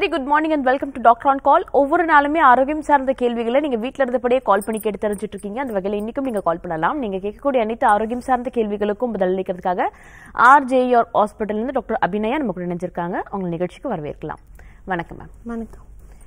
Good morning and welcome to doctor on call ஒவ்வொரு நாளுமே ஆரோக்கியம் சார்ந்த கேள்விகளை நீங்க வீட்ல இருந்தபடியே கால் பண்ணி கேட்டு தெரிஞ்சுட்டு இருக்கீங்க அந்த வகையில் இன்னைக்கும் நீங்க கால் பண்ணலாம் நீங்க கேட்கக்கூடிய அனைத்து ஆரோக்கியம் சார்ந்த கேள்விகளுக்கும் பதிலளிக்கிறதுக்காக ஆர்ஜேஆர் ஹாஸ்பிட்டல் இருந்து டாக்டர் அபிநயா நமக்கு இணைஞ்சிருக்காங்க உங்க நிகழ்ச்சிக்கு வரவேற்கலாம் வணக்கம் மேம் வணக்கம்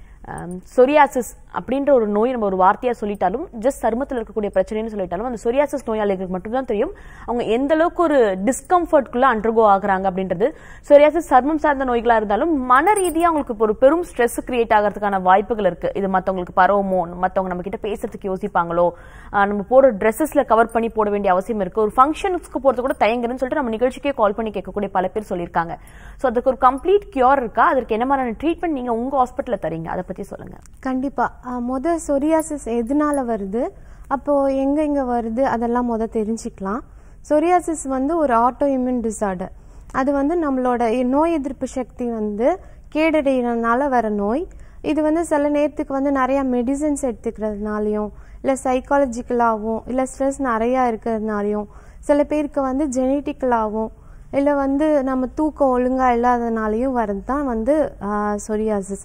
சொரியாசிஸ் அப்படின்ற ஒரு நோய் நம்ம ஒரு வார்த்தையா சொல்லிட்டாலும் ஜஸ்ட் சருமத்தில் இருக்கக்கூடிய பிரச்சனைன்னு சொல்லிட்டாலும் அந்த சொரியாசிஸ் நோயாளிகளுக்கு மட்டும்தான் தெரியும் அவங்க எந்த அளவுக்கு ஒரு டிஸ்கம்ஃபர்ட்குள்ள அண்டர்கோ ஆகுறாங்க அப்படின்றது சொரியாசிஸ் சர்மம் சார்ந்த நோய்களா இருந்தாலும் மன ரீதியா அவங்களுக்கு இப்போ ஒரு பெரும் ஸ்ட்ரெஸ் கிரியேட் ஆகிறதுக்கான வாய்ப்புகள் இருக்கு இது மத்தவங்களுக்கு பரவுமோ மத்தவங்க நம்ம கிட்ட பேசுறதுக்கு யோசிப்பாங்களோ ஆஹ் நம்ம போடுற ட்ரெஸ்ஸஸ்ல கவர் பண்ணி போட வேண்டிய அவசியம் இருக்கு ஒரு ஃபங்க்ஷனுக்கு போறது கூட தயங்குறேன்னு சொல்லிட்டு நம்ம நிகழ்ச்சிக்கே கால் பண்ணி கேட்கக்கூடிய பல பேர் சொல்லியிருக்காங்க ஸோ அதுக்கு ஒரு கம்ப்ளீட் கியூர் இருக்கா அதற்கு என்ன மாதிரியான ட்ரீட்மெண்ட் நீங்க உங்க ஹாஸ்பிட்டல்ல தரீங்க அதை பத்தி சொல்லுங்க கண்டிப்பா அஹ், முத சொரியாசிஸ் எதனால வருது அப்போ எங்க எங்க வருது அதெல்லாம் முத தெரிஞ்சுக்கலாம் சொரியாசிஸ் வந்து ஒரு ஆட்டோ இம்யூன் டிசார்டர் அது வந்து நம்மளோட நோய் எதிர்ப்பு சக்தி வந்து கேடடைகிறதுனால வர நோய் இது வந்து சில நேரத்துக்கு வந்து நிறைய மெடிசின்ஸ் எடுத்துக்கிறதுனாலையும் இல்லை சைக்காலஜிக்கலாகவும் இல்லை ஸ்ட்ரெஸ் நிறையா இருக்கிறதுனாலையும் சில பேருக்கு வந்து ஜெனட்டிக்கலாகவும் இல்லை வந்து நம்ம தூக்கம் ஒழுங்காக இல்லாதனாலையும் வரது தான் வந்து சொரியாசிஸ்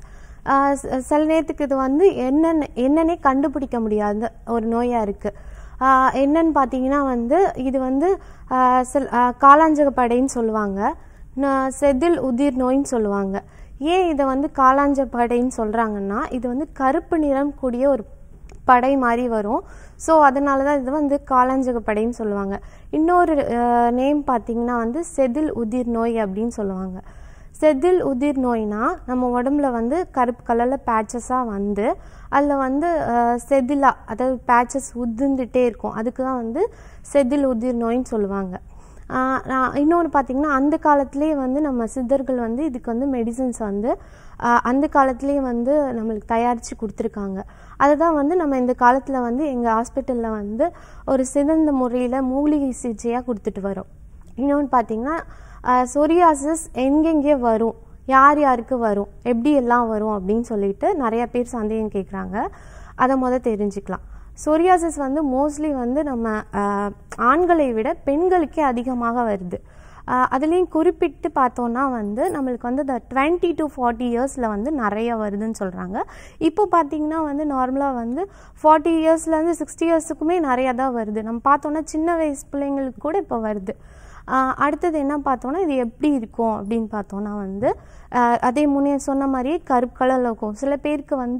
சில நேரத்துக்கு இது வந்து என்னென்ன என்னன்னே கண்டுபிடிக்க முடியாத ஒரு நோயாக இருக்குது என்னன்னு பார்த்தீங்கன்னா வந்து இது வந்து ஆஹ் சில ஆஹ் காலாஞ்சகப்படைன்னு சொல்லுவாங்க ந- செதில் உதிர் நோயின்னு சொல்லுவாங்க ஏன் இதை வந்து காலாஞ்சப்படைன்னு சொல்கிறாங்கன்னா இது வந்து கருப்பு நிறம் கூடிய ஒரு படை மாதிரி வரும் ஸோ அதனால தான் இது வந்து காலாஞ்சக படைன்னு சொல்லுவாங்க இன்னொரு நேம் பார்த்தீங்கன்னா வந்து செதில் உதிர் நோய் அப்படின்னு சொல்லுவாங்க செதில் உதிர் நோய்னா நம்ம உடம்புல வந்து கருப்பு கலரில் பேச்சஸாக வந்து அதில் வந்து அஹ், செதிலா அதாவது பேச்சஸ் உதிர்ந்துட்டே இருக்கும் அதுக்கு தான் வந்து செதில் உதிர் நோயின்னு சொல்லுவாங்க ஆஹ் நான் இன்னொன்று பார்த்தீங்கன்னா அந்த காலத்திலே வந்து நம்ம சித்தர்கள் வந்து இதுக்கு வந்து மெடிசின்ஸ் வந்து ஆஹ் அந்த காலத்திலேயே வந்து நம்மளுக்கு தயாரித்து கொடுத்துருக்காங்க அதுதான் வந்து நம்ம இந்த காலத்தில் வந்து எங்கள் ஹாஸ்பிட்டலில் வந்து ஒரு சிறந்த முறையில் மூலிகை சிகிச்சையாக கொடுத்துட்டு வரோம் இன்னொன்று பார்த்தீங்கன்னா சொரியாசிஸ் எங்கெங்கே வரும் யார் யாருக்கு வரும் எப்படி எல்லாம் வரும் அப்படின்னு சொல்லிட்டு நிறைய பேர் சந்தேகம் கேட்குறாங்க அதை முத தெரிஞ்சுக்கலாம் சொரியாசிஸ் வந்து மோஸ்ட்லி வந்து நம்ம ஆஹ், ஆண்களை விட பெண்களுக்கே அதிகமாக வருது ஆஹ், அதுலேயும் குறிப்பிட்டு பார்த்தோன்னா வந்து நம்மளுக்கு வந்து இந்த டுவெண்ட்டி டு ஃபார்ட்டி இயர்ஸில் வந்து நிறைய வருதுன்னு சொல்கிறாங்க இப்போ பார்த்தீங்கன்னா வந்து நார்மலாக வந்து ஃபார்ட்டி இயர்ஸ்லேருந்து சிக்ஸ்டி இயர்ஸுக்குமே நிறையா தான் வருது நம்ம பார்த்தோன்னா சின்ன வயசு பிள்ளைங்களுக்கு கூட இப்போ வருது ஆஹ் அடுத்தது என்ன பார்த்தோன்னா இது எப்படி இருக்கும் அப்படின்னு பார்த்தோன்னா வந்து ஆஹ் அதே முன்னே சொன்ன மாதிரியே கருப்பு கலரில் இருக்கும் சில பேருக்கு வந்து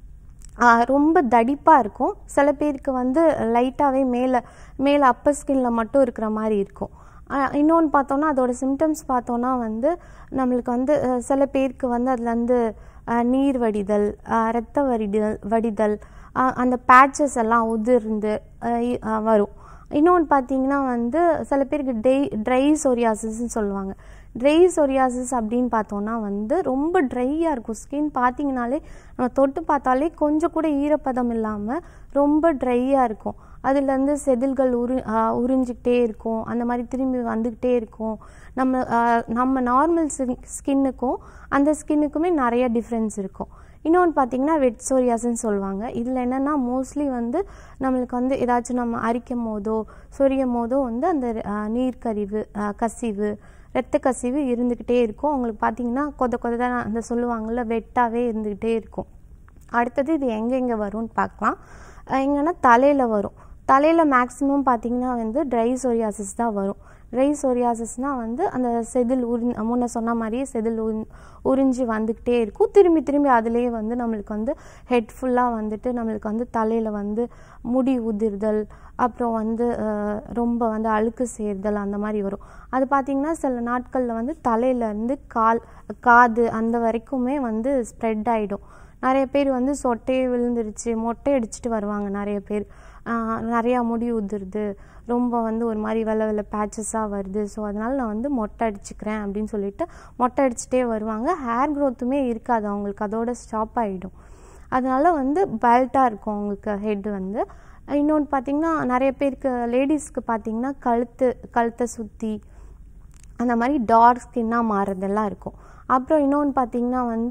ஆஹ் ரொம்ப தடிப்பாக இருக்கும் சில பேருக்கு வந்து லைட்டாகவே மேலே மேலே அப்பர் ஸ்கின்ல மட்டும் இருக்கிற மாதிரி இருக்கும் இன்னொன்று பார்த்தோன்னா அதோட சிம்டம்ஸ் பார்த்தோன்னா வந்து நம்மளுக்கு வந்து அஹ் சில பேருக்கு வந்து அதுலேருந்து நீர் வடிதல் ஆஹ் ரத்த வடிதல் வடிதல் ஆஹ் அந்த பேட்சஸ் எல்லாம் உதிர்ந்து ஆஹ் இ- ஆஹ் வரும் இன்னொன்று பார்த்தீங்கன்னா வந்து சில பேருக்கு டெய் ட்ரை சொரியாசிஸ்ன்னு சொல்லுவாங்க ட்ரை சொரியாசிஸ் அப்படின்னு பார்த்தோன்னா வந்து ரொம்ப ட்ரையாக இருக்கும் ஸ்கின் பார்த்தீங்கனாலே நம்ம தொட்டு பார்த்தாலே கொஞ்சம் கூட ஈரப்பதம் இல்லாமல் ரொம்ப ட்ரையாக இருக்கும் அதுலேருந்து செதில்கள் உரு ஆஹ் உறிஞ்சிக்கிட்டே இருக்கும் அந்த மாதிரி திரும்பி வந்துக்கிட்டே இருக்கும் நம்ம ஆஹ் நம்ம நார்மல் ஸ்கின்னுக்கும் அந்த ஸ்கின்னுக்குமே நிறைய டிஃப்ரென்ஸ் இருக்கும் இன்னொன்று பார்த்தீங்கன்னா வெட் சோரியாஸ்ன்னு சொல்லுவாங்க இதில் என்னென்னா மோஸ்ட்லி வந்து நம்மளுக்கு வந்து ஏதாச்சும் நம்ம அரிக்கும் போதோ சொரியும் போதோ வந்து அந்த ஆஹ், நீர்க்கரிவு ஆஹ், கசிவு இரத்த கசிவு இருந்துக்கிட்டே இருக்கும் அவங்களுக்கு பார்த்தீங்கன்னா கொத கொத அந்த சொல்லுவாங்கள்ல வெட்டாவே இருந்துக்கிட்டே இருக்கும் அடுத்தது இது எங்கெங்கே வரும்னு பார்க்கலாம் அஹ் எங்கன்னா தலையில் வரும் தலையில் மேக்ஸிமம் பார்த்தீங்கன்னா வந்து ட்ரை சொரியாசிஸ் தான் வரும் ட்ரை சொரியாசிஸ்னால் வந்து அந்த செதில் உரி முன்ன சொன்ன மாதிரியே செதில் உரி உறிஞ்சி வந்துக்கிட்டே இருக்கும் திரும்பி திரும்பி அதுலேயே வந்து நம்மளுக்கு வந்து ஹெட் ஃபுல்லாக வந்துட்டு நம்மளுக்கு வந்து தலையில் வந்து முடி உதிர்தல் அப்புறம் வந்து அஹ், ரொம்ப வந்து அழுக்கு சேர்தல் அந்த மாதிரி வரும் அது பார்த்திங்கன்னா சில நாட்களில் வந்து தலையிலேருந்து கால் காது அந்த வரைக்குமே வந்து ஸ்ப்ரெட் ஆகிடும் நிறைய பேர் வந்து சொட்டையே விழுந்துருச்சு மொட்டை அடிச்சுட்டு வருவாங்க நிறைய பேர் ஆஹ் நிறையா முடி உதிருது ரொம்ப வந்து ஒரு மாதிரி வெள்ளை வெள்ளை பேச்சஸாக வருது ஸோ அதனால நான் வந்து மொட்டை அடிச்சுக்கிறேன் அப்படின்னு சொல்லிட்டு மொட்டை அடிச்சுட்டே வருவாங்க ஹேர் க்ரோத்துமே இருக்காது அவங்களுக்கு அதோட ஸ்டாப் ஆகிடும் அதனால வந்து பெல்ட்டாக இருக்கும் அவங்களுக்கு ஹெட் வந்து இன்னொன்று பார்த்தீங்கன்னா நிறைய பேருக்கு லேடிஸ்க்கு பார்த்தீங்கன்னா கழுத்து கழுத்தை சுற்றி அந்த மாதிரி டார்க் ஸ்கின்னாக மாறுறதெல்லாம் இருக்கும் அப்புறம் இன்னொன்று பார்த்தீங்கன்னா வந்து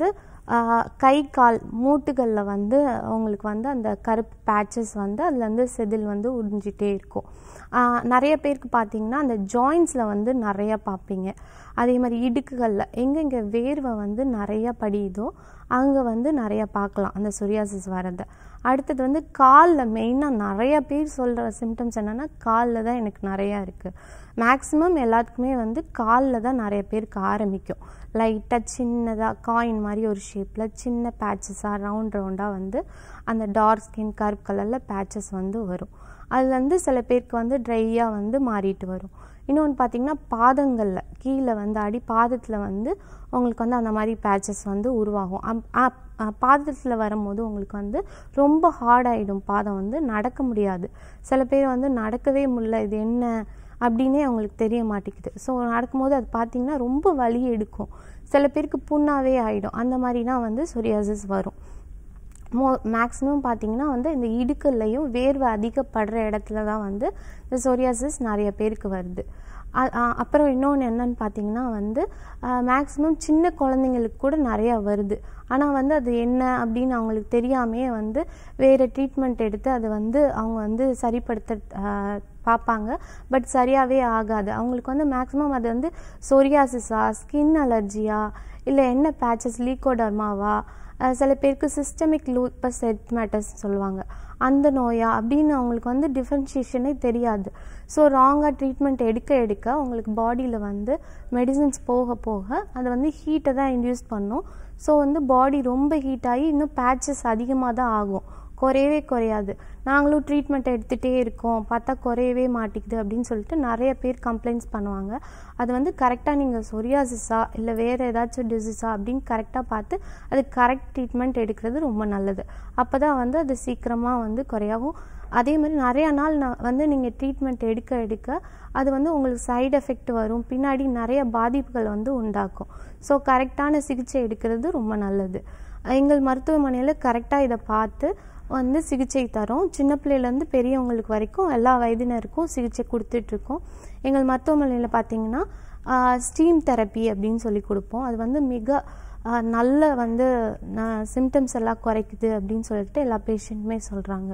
ஆஹ், கை கால் மூட்டுகளில் வந்து உங்களுக்கு வந்து அந்த கருப்பு பேச்சஸ் வந்து அதுலேருந்து செதில் வந்து உறிஞ்சிட்டே இருக்கும் ஆஹ், நிறைய பேருக்கு பார்த்தீங்கன்னா அந்த ஜாயின்ஸில் வந்து நிறைய பார்ப்பீங்க அதே மாதிரி இடுக்குகளில் எங்கெங்கே வேர்வை வந்து நிறைய படியுதோ அங்கே வந்து நிறைய பார்க்கலாம் அந்த சொரியாசிஸ் வரதை அடுத்தது வந்து காலில் மெயினாக நிறைய பேர் சொல்கிற சிம்டம்ஸ் என்னென்னா காலில் தான் எனக்கு நிறையா இருக்குது மேக்ஸிமம் எல்லாத்துக்குமே வந்து காலில் தான் நிறைய பேருக்கு ஆரம்பிக்கும் லைட்டாக சின்னதாக காயின் மாதிரி ஒரு ஷேப்பில் சின்ன பேச்சஸாக ரவுண்ட் ரவுண்டாக வந்து அந்த டார்க் ஸ்கின் கருப்பு கலரில் பேச்சஸ் வந்து வரும் அது வந்து சில பேருக்கு வந்து ட்ரையாக வந்து மாறிட்டு வரும் இன்னொன்று பார்த்தீங்கன்னா பாதங்களில் கீழே வந்து அடி பாதத்தில் வந்து உங்களுக்கு வந்து அந்த மாதிரி பேச்சஸ் வந்து உருவாகும் அப்- அப்- அ, பாதத்தில் வரும்போது உங்களுக்கு வந்து ரொம்ப ஹார்ட் ஆகிடும் பாதம் வந்து நடக்க முடியாது சில பேர் வந்து நடக்கவே முடியல இது என்ன அப்படின்னே அவங்களுக்கு தெரிய மாட்டேங்குது ஸோ நடக்கும்போது அது பார்த்தீங்கன்னா ரொம்ப வலி எடுக்கும் சில பேருக்கு புண்ணாவே ஆகிடும் அந்த மாதிரினா வந்து சொரியாசிஸ் வரும் மோ மேக்ஸிமம் பார்த்தீங்கன்னா வந்து இந்த இடுக்கல்லையும் வேர்வை அதிகப்படுற இடத்துல தான் வந்து இந்த சொரியாசிஸ் நிறைய பேருக்கு வருது அ- அ- அப்புறம் இன்னொன்று என்னன்னு பார்த்தீங்கன்னா வந்து மேக்ஸிமம் சின்ன குழந்தைங்களுக்கு கூட நிறையா வருது ஆனால் வந்து அது என்ன அப்படின்னு அவங்களுக்கு தெரியாமையே வந்து வேறு ட்ரீட்மெண்ட் எடுத்து அதை வந்து அவங்க வந்து சரிப்படுத்த அஹ், பார்ப்பாங்க பட் சரியாகவே ஆகாது அவங்களுக்கு வந்து மேக்ஸிமம் அது வந்து சொரியாசிஸா ஸ்கின் அலர்ஜியா இல்லை என்ன பேச்சஸ் லீக்கோடர்மாவா அஹ் சில பேருக்கு சிஸ்டமிக் லூப்பஸ் எட்மேட்டஸ் சொல்லுவாங்க அந்த நோயா அப்படின்னு அவங்களுக்கு வந்து டிஃப்ரென்ஷியேஷனே தெரியாது ஸோ ராங்காக ட்ரீட்மெண்ட் எடுக்க எடுக்க உங்களுக்கு பாடியில் வந்து மெடிசின்ஸ் போக போக அது வந்து ஹீட்டை தான் இன்டியூஸ் பண்ணும் ஸோ வந்து பாடி ரொம்ப ஹீட் ஆகி இன்னும் பேச்சஸ் அதிகமாக தான் ஆகும் குறையவே குறையாது நாங்களும் ட்ரீட்மெண்ட் எடுத்துகிட்டே இருக்கோம் பார்த்தா குறையவே மாட்டேங்குது அப்படின்னு சொல்லிட்டு நிறைய பேர் கம்ப்ளைண்ட்ஸ் பண்ணுவாங்க அது வந்து கரெக்டாக நீங்கள் சொரியாசிஸா இல்லை வேறு ஏதாச்சும் டிசீஸா அப்படின்னு கரெக்டாக பார்த்து அது கரெக்ட் ட்ரீட்மெண்ட் எடுக்கிறது ரொம்ப நல்லது அப்போ தான் வந்து அது சீக்கிரமாக வந்து குறையாகும் அதே மாதிரி நிறையா நாள் நான் வந்து நீங்கள் ட்ரீட்மெண்ட் எடுக்க எடுக்க அது வந்து உங்களுக்கு சைடு எஃபெக்ட் வரும் பின்னாடி நிறைய பாதிப்புகள் வந்து உண்டாக்கும் ஸோ கரெக்டான சிகிச்சை எடுக்கிறது ரொம்ப நல்லது எங்கள் மருத்துவமனையில் கரெக்டாக இதை பார்த்து வந்து சிகிச்சை தரோம் சின்ன பிள்ளையிலேருந்து பெரியவங்களுக்கு வரைக்கும் எல்லா வயதினருக்கும் சிகிச்சை கொடுத்துட்ருக்கோம் எங்கள் மருத்துவமனையில் பார்த்தீங்கன்னா ஸ்டீம் தெரப்பி அப்படின்னு சொல்லி கொடுப்போம் அது வந்து மிக ஆஹ், நல்ல வந்து சிம்டம்ஸ் எல்லாம் குறைக்குது அப்படின்னு சொல்லிட்டு எல்லா பேஷண்ட்டுமே சொல்கிறாங்க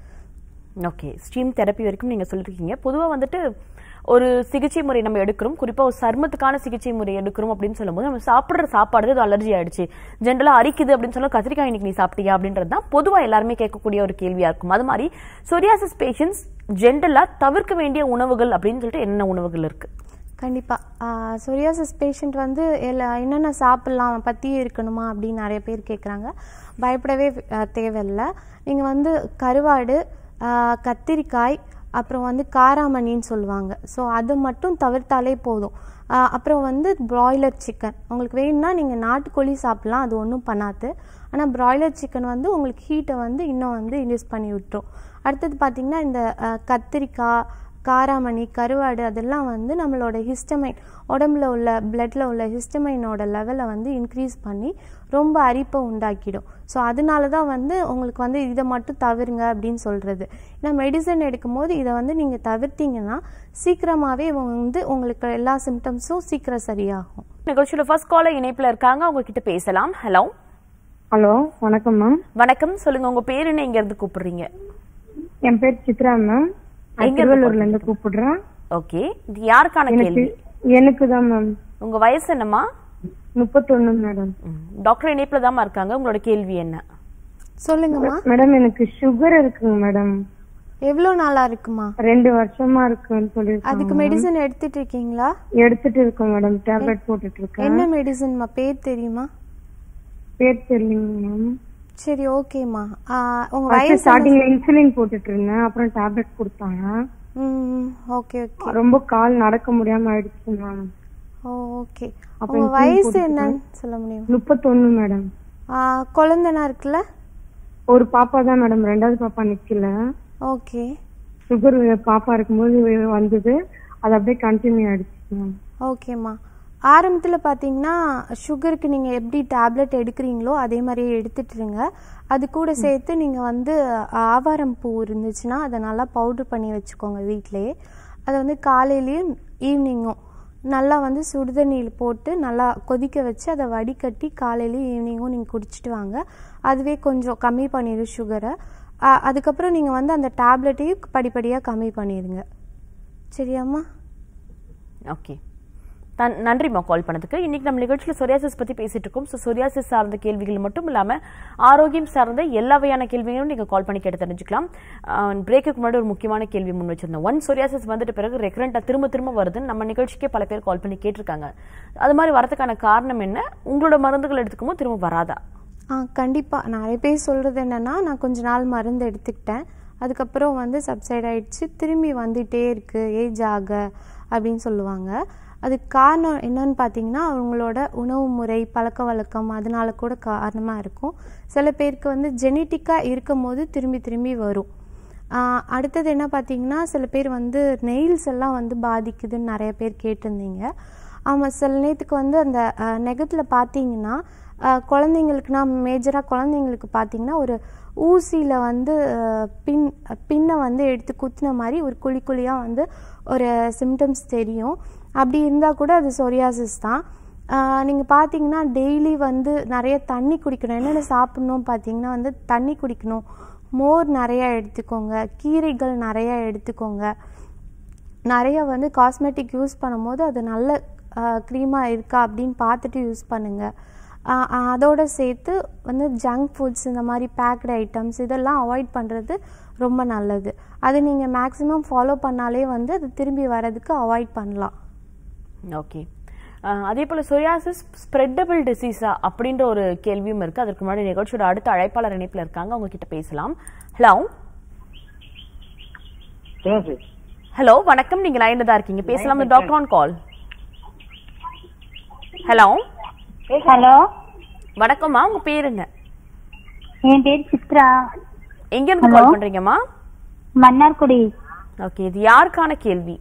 ஓகே ஸ்டீம் தெரப்பி வரைக்கும் நீங்க சொல்லிருக்கீங்க பொதுவா வந்துட்டு ஒரு சிகிச்சை முறை நம்ம எடுக்கிறோம் குறிப்பா ஒரு சருமத்துக்கான சிகிச்சை முறை எடுக்கிறோம் அப்படின்னு சொல்லும்போது நம்ம சாப்பிடுற சாப்பாடு அது அலர்ஜி ஆயிடுச்சு ஜென்ரலா அரிக்குது அப்படின்னு சொல்ல கத்திரிக்காய் இன்னைக்கு நீ சாப்பிட்டியா அப்படின்றது தான் பொதுவா எல்லாருமே கேட்கக்கூடிய ஒரு கேள்வியா இருக்கும் அது மாதிரி சொரியாசிஸ் பேஷண்ட்ஸ் ஜென்ரலா தவிர்க்க வேண்டிய உணவுகள் அப்படின்னு சொல்லிட்டு என்ன உணவுகள் இருக்கு கண்டிப்பாக சொரியாசிஸ் பேஷண்ட் வந்து எல்லா என்னென்ன சாப்பிட்லாம் பற்றி இருக்கணுமா அப்படின்னு நிறைய பேர் கேட்குறாங்க பயப்படவே ஆஹ், தேவையில்ல நீங்கள் வந்து கருவாடு ஆஹ், கத்திரிக்காய் அப்புறம் வந்து காராமணின்னு சொல்லுவாங்க ஸோ அது மட்டும் தவிர்த்தாலே போதும் ஆஹ், அப்புறம் வந்து பிராய்லர் சிக்கன் உங்களுக்கு வேணும்னா நீங்கள் நாட்டுக்கோழி சாப்பிட்லாம் அது ஒன்றும் பண்ணாது ஆனால் பிராய்லர் சிக்கன் வந்து உங்களுக்கு ஹீட்டை வந்து இன்னும் வந்து இன்டியூஸ் பண்ணி விட்டுரும் அடுத்தது பார்த்தீங்கன்னா இந்த ஆஹ், கத்திரிக்காய் காராமணி கருவாடு அதெல்லாம் வந்து நம்மளோட ஹிஸ்டமைன் உடம்புல உள்ள பிளட்ல உள்ள ஹிஸ்டமைனோட லெவலை வந்து இன்க்ரீஸ் பண்ணி ரொம்ப அரிப்பை உண்டாக்கிடும் ஸோ அதனால தான் வந்து உங்களுக்கு வந்து இதை மட்டும் தவிருங்க அப்படின்னு சொல்கிறது ஏன்னா மெடிசன் எடுக்கும்போது இதை வந்து நீங்கள் தவிர்த்தீங்கன்னா சீக்கிரமாகவே வந்து உங்களுக்கு எல்லா சிம்டம்ஸும் சீக்கிரம் சரியாகும் நிகழ்ச்சியோட ஃபர்ஸ்ட் காலர் இணைப்புல இருக்காங்க அவங்க கிட்ட பேசலாம் ஹலோ ஹலோ வணக்கம் மேம் வணக்கம் சொல்லுங்க உங்க பேர் என்ன இங்க இருந்து கூப்பிடுறீங்க என் பேர் சித்ரா மேம் நான் எங்க இருந்து திருவள்ளூர்ல இருந்து கூப்பிடுறேன் ஓகே இது யாருக்கான எனக்கு கேள்வி எனக்கு தான் மேம் உங்க வயசு என்னம்மா முப்பத்தொன்னு மேடம் ம், டாக்டர் இணைப்புல தாம்மா இருக்காங்க உங்களோட கேள்வி என்ன சொல்லுங்கம்மா மேடம் எனக்கு சுகர் இருக்குங்க மேடம் எவ்வளோ நாளா இருக்குமா ரெண்டு வருஷமா இருக்குன்னு அதுக்கு சொல்லிருக்காங்க மெடிசன் எடுத்துட்டு இருக்கீங்களா எடுத்துட்டு இருக்கேன் மேடம் டேப்லெட் போட்டுட்டு இருக்கேன் என்ன மெடிசன்மா பேர் தெரியுமா பேர் தெரியலங்க மேம் சரி ஓகேம்மா உங்க வயசு ஸ்டார்டிங்ல இன்சுலின் போட்டுட்டு இருந்தேன் அப்புறம் டேப்லெட் கொடுத்தாங்க ம் ஓகே ஓகே ரொம்ப கால் நடக்க முடியாம ஆயிடுச்சு மேம் ஓ ஓகே அப்ப உங்க insulin வயசு போட்டுட்டு என்னன்னு சொல்ல முடியும் முப்பத்தொன்னு மேடம் குழந்தைனா இருக்குல்ல ஒரு பாப்பா தான் மேடம் ரெண்டாவது பாப்பா நிக்கல ஓகே சுகர் பாப்பா இருக்கும்போது வந்தது அது அப்படியே கண்டினியூ ஆயிடுச்சு மேம் ஓகேம்மா ஆரம்பத்தில் பார்த்தீங்கன்னா சுகருக்கு நீங்கள் எப்படி டேப்லெட் எடுக்கிறீங்களோ அதே மாதிரியே எடுத்துட்டுருங்க அது கூட சேர்த்து நீங்கள் வந்து ஆவாரம் பூ இருந்துச்சுன்னா அதை நல்லா பவுடர் பண்ணி வச்சுக்கோங்க வீட்டிலேயே அதை வந்து காலையிலையும் ஈவினிங்கும் நல்லா வந்து சுடுதண்ணியில் போட்டு நல்லா கொதிக்க வச்சு அதை வடிகட்டி காலையிலையும் ஈவினிங்கும் நீங்கள் குடிச்சிட்டு வாங்க அதுவே கொஞ்சம் கம்மி பண்ணிடும் சுகரை அதுக்கப்புறம் நீங்கள் வந்து அந்த டேப்லெட்டையும் படிப்படியாக கம்மி பண்ணிடுங்க சரியாம்மா ஓகே தன் நன்றிம்மா கால் பண்ணதுக்கு இன்னைக்கு நம்ம நிகழ்ச்சியில் சொரியாசிஸ் பத்தி பேசிட்டு இருக்கோம் ஸோ சொரியாசிஸ் சார்ந்த கேள்விகள் மட்டும் இல்லாம ஆரோக்கியம் சார்ந்த எல்லா வகையான கேள்விகளும் நீங்க கால் பண்ணி கேட்டு தெரிஞ்சுக்கலாம் பிரேக்குக்கு முன்னாடி ஒரு முக்கியமான கேள்வி முன் வச்சிருந்தோம் ஒன் சொரியாசிஸ் வந்துட்டு பிறகு ரெக்கரண்டா திரும்ப திரும்ப வருதுன்னு நம்ம நிகழ்ச்சிக்கே பல பேர் கால் பண்ணி கேட்டிருக்காங்க அது மாதிரி வரதுக்கான காரணம் என்ன உங்களோட மருந்துகள் எடுத்துக்கும் போது திரும்ப வராதா ஆ கண்டிப்பாக நிறைய பேர் சொல்கிறது என்னென்னா நான் கொஞ்ச நாள் மருந்து எடுத்துக்கிட்டேன் அதுக்கப்புறம் வந்து சப்சைட் ஆயிடுச்சு திரும்பி வந்துட்டே இருக்கு ஏஜ் ஆக அப்படின்னு சொல்லுவாங்க அதுக்கு காரணம் என்னன்னு பார்த்தீங்கன்னா அவங்களோட உணவு முறை பழக்க வழக்கம் அதனால கூட காரணமாக இருக்கும் சில பேருக்கு வந்து ஜெனட்டிக்காக இருக்கும் போது திரும்பி திரும்பி வரும் ஆஹ் அடுத்தது என்ன பார்த்தீங்கன்னா சில பேர் வந்து நெயில்ஸ் எல்லாம் வந்து பாதிக்குதுன்னு நிறைய பேர் கேட்டிருந்தீங்க ஆமாம் சில நேரத்துக்கு வந்து அந்த நெகத்தில் பார்த்தீங்கன்னா ஆஹ் குழந்தைங்களுக்குனா மேஜராக குழந்தைங்களுக்கு பார்த்தீங்கன்னா ஒரு ஊசியில் வந்து ஆஹ் பின் பின்னை வந்து எடுத்து குத்தின மாதிரி ஒரு குழி குழியாக வந்து ஒரு சிம்டம்ஸ் தெரியும் அப்படி இருந்தால் கூட அது சொரியாசிஸ் தான் நீங்கள் பார்த்தீங்கன்னா டெய்லி வந்து நிறைய தண்ணி குடிக்கணும் என்னென்ன சாப்பிட்ணும் பார்த்தீங்கன்னா வந்து தண்ணி குடிக்கணும் மோர் நிறையா எடுத்துக்கோங்க கீரைகள் நிறையா எடுத்துக்கோங்க நிறைய வந்து காஸ்மெட்டிக் யூஸ் பண்ணும்போது அது நல்ல க்ரீமாக இருக்கா அப்படின்னு பார்த்துட்டு யூஸ் பண்ணுங்கள் அதோட சேர்த்து வந்து ஜங்க் ஃபுட்ஸ் இந்த மாதிரி பேக்டு ஐட்டம்ஸ் இதெல்லாம் அவாய்ட் பண்ணுறது ரொம்ப நல்லது அது நீங்கள் மேக்ஸிமம் ஃபாலோ பண்ணாலே வந்து அது திரும்பி வர்றதுக்கு அவாய்ட் பண்ணலாம் ஓகே அதே போல சொரியாசிஸ் ஸ்ப்ரெட்டபிள் டிசீஸா அப்படின்ற ஒரு கேள்வியும் இருக்கு அதற்கு முன்னாடி நிகழ்ச்சியோட அடுத்த அழைப்பாளர் இணைப்புல இருக்காங்க அவங்க கிட்ட பேசலாம் ஹலோ ஹலோ வணக்கம் நீங்க லைன்ல தான் இருக்கீங்க பேசலாம் doctor on call hello hello வணக்கம்மா உங்க பேர் என்ன என் பேர் சித்ரா எங்க இருந்து கால் பண்றீங்கம்மா மன்னார்குடி ஓகே இது யாருக்கான கேள்வி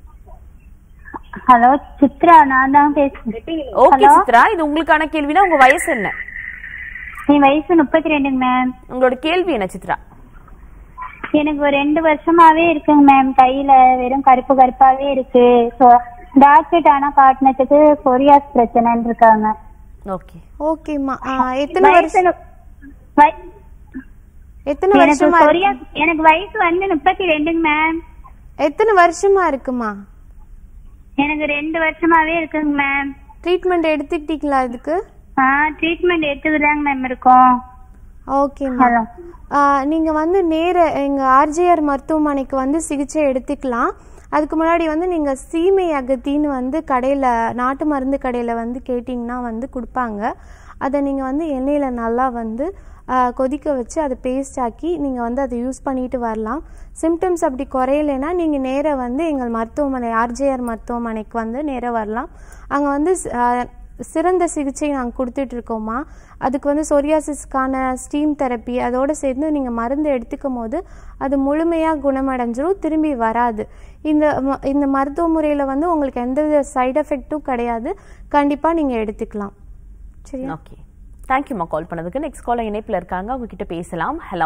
ஹலோ சித்ரா நான் தான் பேசுறேன் ஓகே சித்ரா இது உங்களுக்கான கேள்வினா உங்க வயசு என்ன என் வயசு முப்பத்தி ரெண்டுங்க மேம் உங்களோட கேள்வி என்ன சித்ரா எனக்கு ஒரு ரெண்டு வருஷமாவே இருக்குங்க மேம் கையில வெறும் கருப்பு கருப்பாவே இருக்கு டாக்டர் ஆனா காட்டினதுக்கு கொரியாஸ் பிரச்சனைன்னு இருக்காங்க ஓகே ஓகேம்மா எத்தனை வருஷம் வயசு வய- எத்தனை எனக்கு வருஷமா இருக்கு? கொரியாஸ் எனக்கு வயசு வந்து முப்பத்தி ரெண்டுங்க மேம் எத்தனை வருஷமா இருக்குமா எனக்கு ரெண்டு வருஷமாவே இருக்குங்க மேம் ட்ரீட்மெண்ட் எடுத்துக்கிட்டீங்களா இதுக்கு ஆ ட்ரீட்மெண்ட் எடுத்துக்கிட்டாங்க மேம் இருக்கோம் ஓகேம்மா ஹலோ நீங்கள் வந்து நேர எங்கள் ஆர்ஜிஆர் மருத்துவமனைக்கு வந்து சிகிச்சை எடுத்துக்கலாம் அதுக்கு முன்னாடி வந்து நீங்கள் சீமை அகத்தின்னு வந்து கடையில் நாட்டு மருந்து கடையில் வந்து கேட்டிங்கன்னா வந்து கொடுப்பாங்க அதை நீங்கள் வந்து எண்ணெயில் நல்லா வந்து ஆ, கொதிக்க வச்சு அதை பேஸ்ட் ஆக்கி நீங்கள் வந்து அதை யூஸ் பண்ணிட்டு வரலாம் சிம்டம்ஸ் அப்படி குறையலைன்னா நீங்கள் நேராக வந்து எங்கள் மருத்துவமனை ஆர்ஜிஆர் மருத்துவமனைக்கு வந்து நேராக வரலாம் அங்கே வந்து ஸ்- ஆ, சிறந்த சிகிச்சை நாங்கள் கொடுத்துட்ருக்கோம்மா அதுக்கு வந்து சொரியாசிஸ்க்கான ஸ்டீம் தெரப்பி அதோடு சேர்ந்து நீங்கள் மருந்து எடுத்துக்கும் போது அது முழுமையாக குணமடைஞ்சிரும் திரும்பி வராது இந்த ம- இந்த மருத்துவ முறையில் வந்து உங்களுக்கு எந்தவித சைடு எஃபெக்ட்டும் கிடையாது கண்டிப்பாக நீங்கள் எடுத்துக்கலாம் சரியா ஓகே தேங்க்யூம்மா கால் பண்ணதுக்கு நெக்ஸ்ட் கால இணைப்புல இருக்காங்க அவங்க கிட்ட பேசலாம் ஹலோ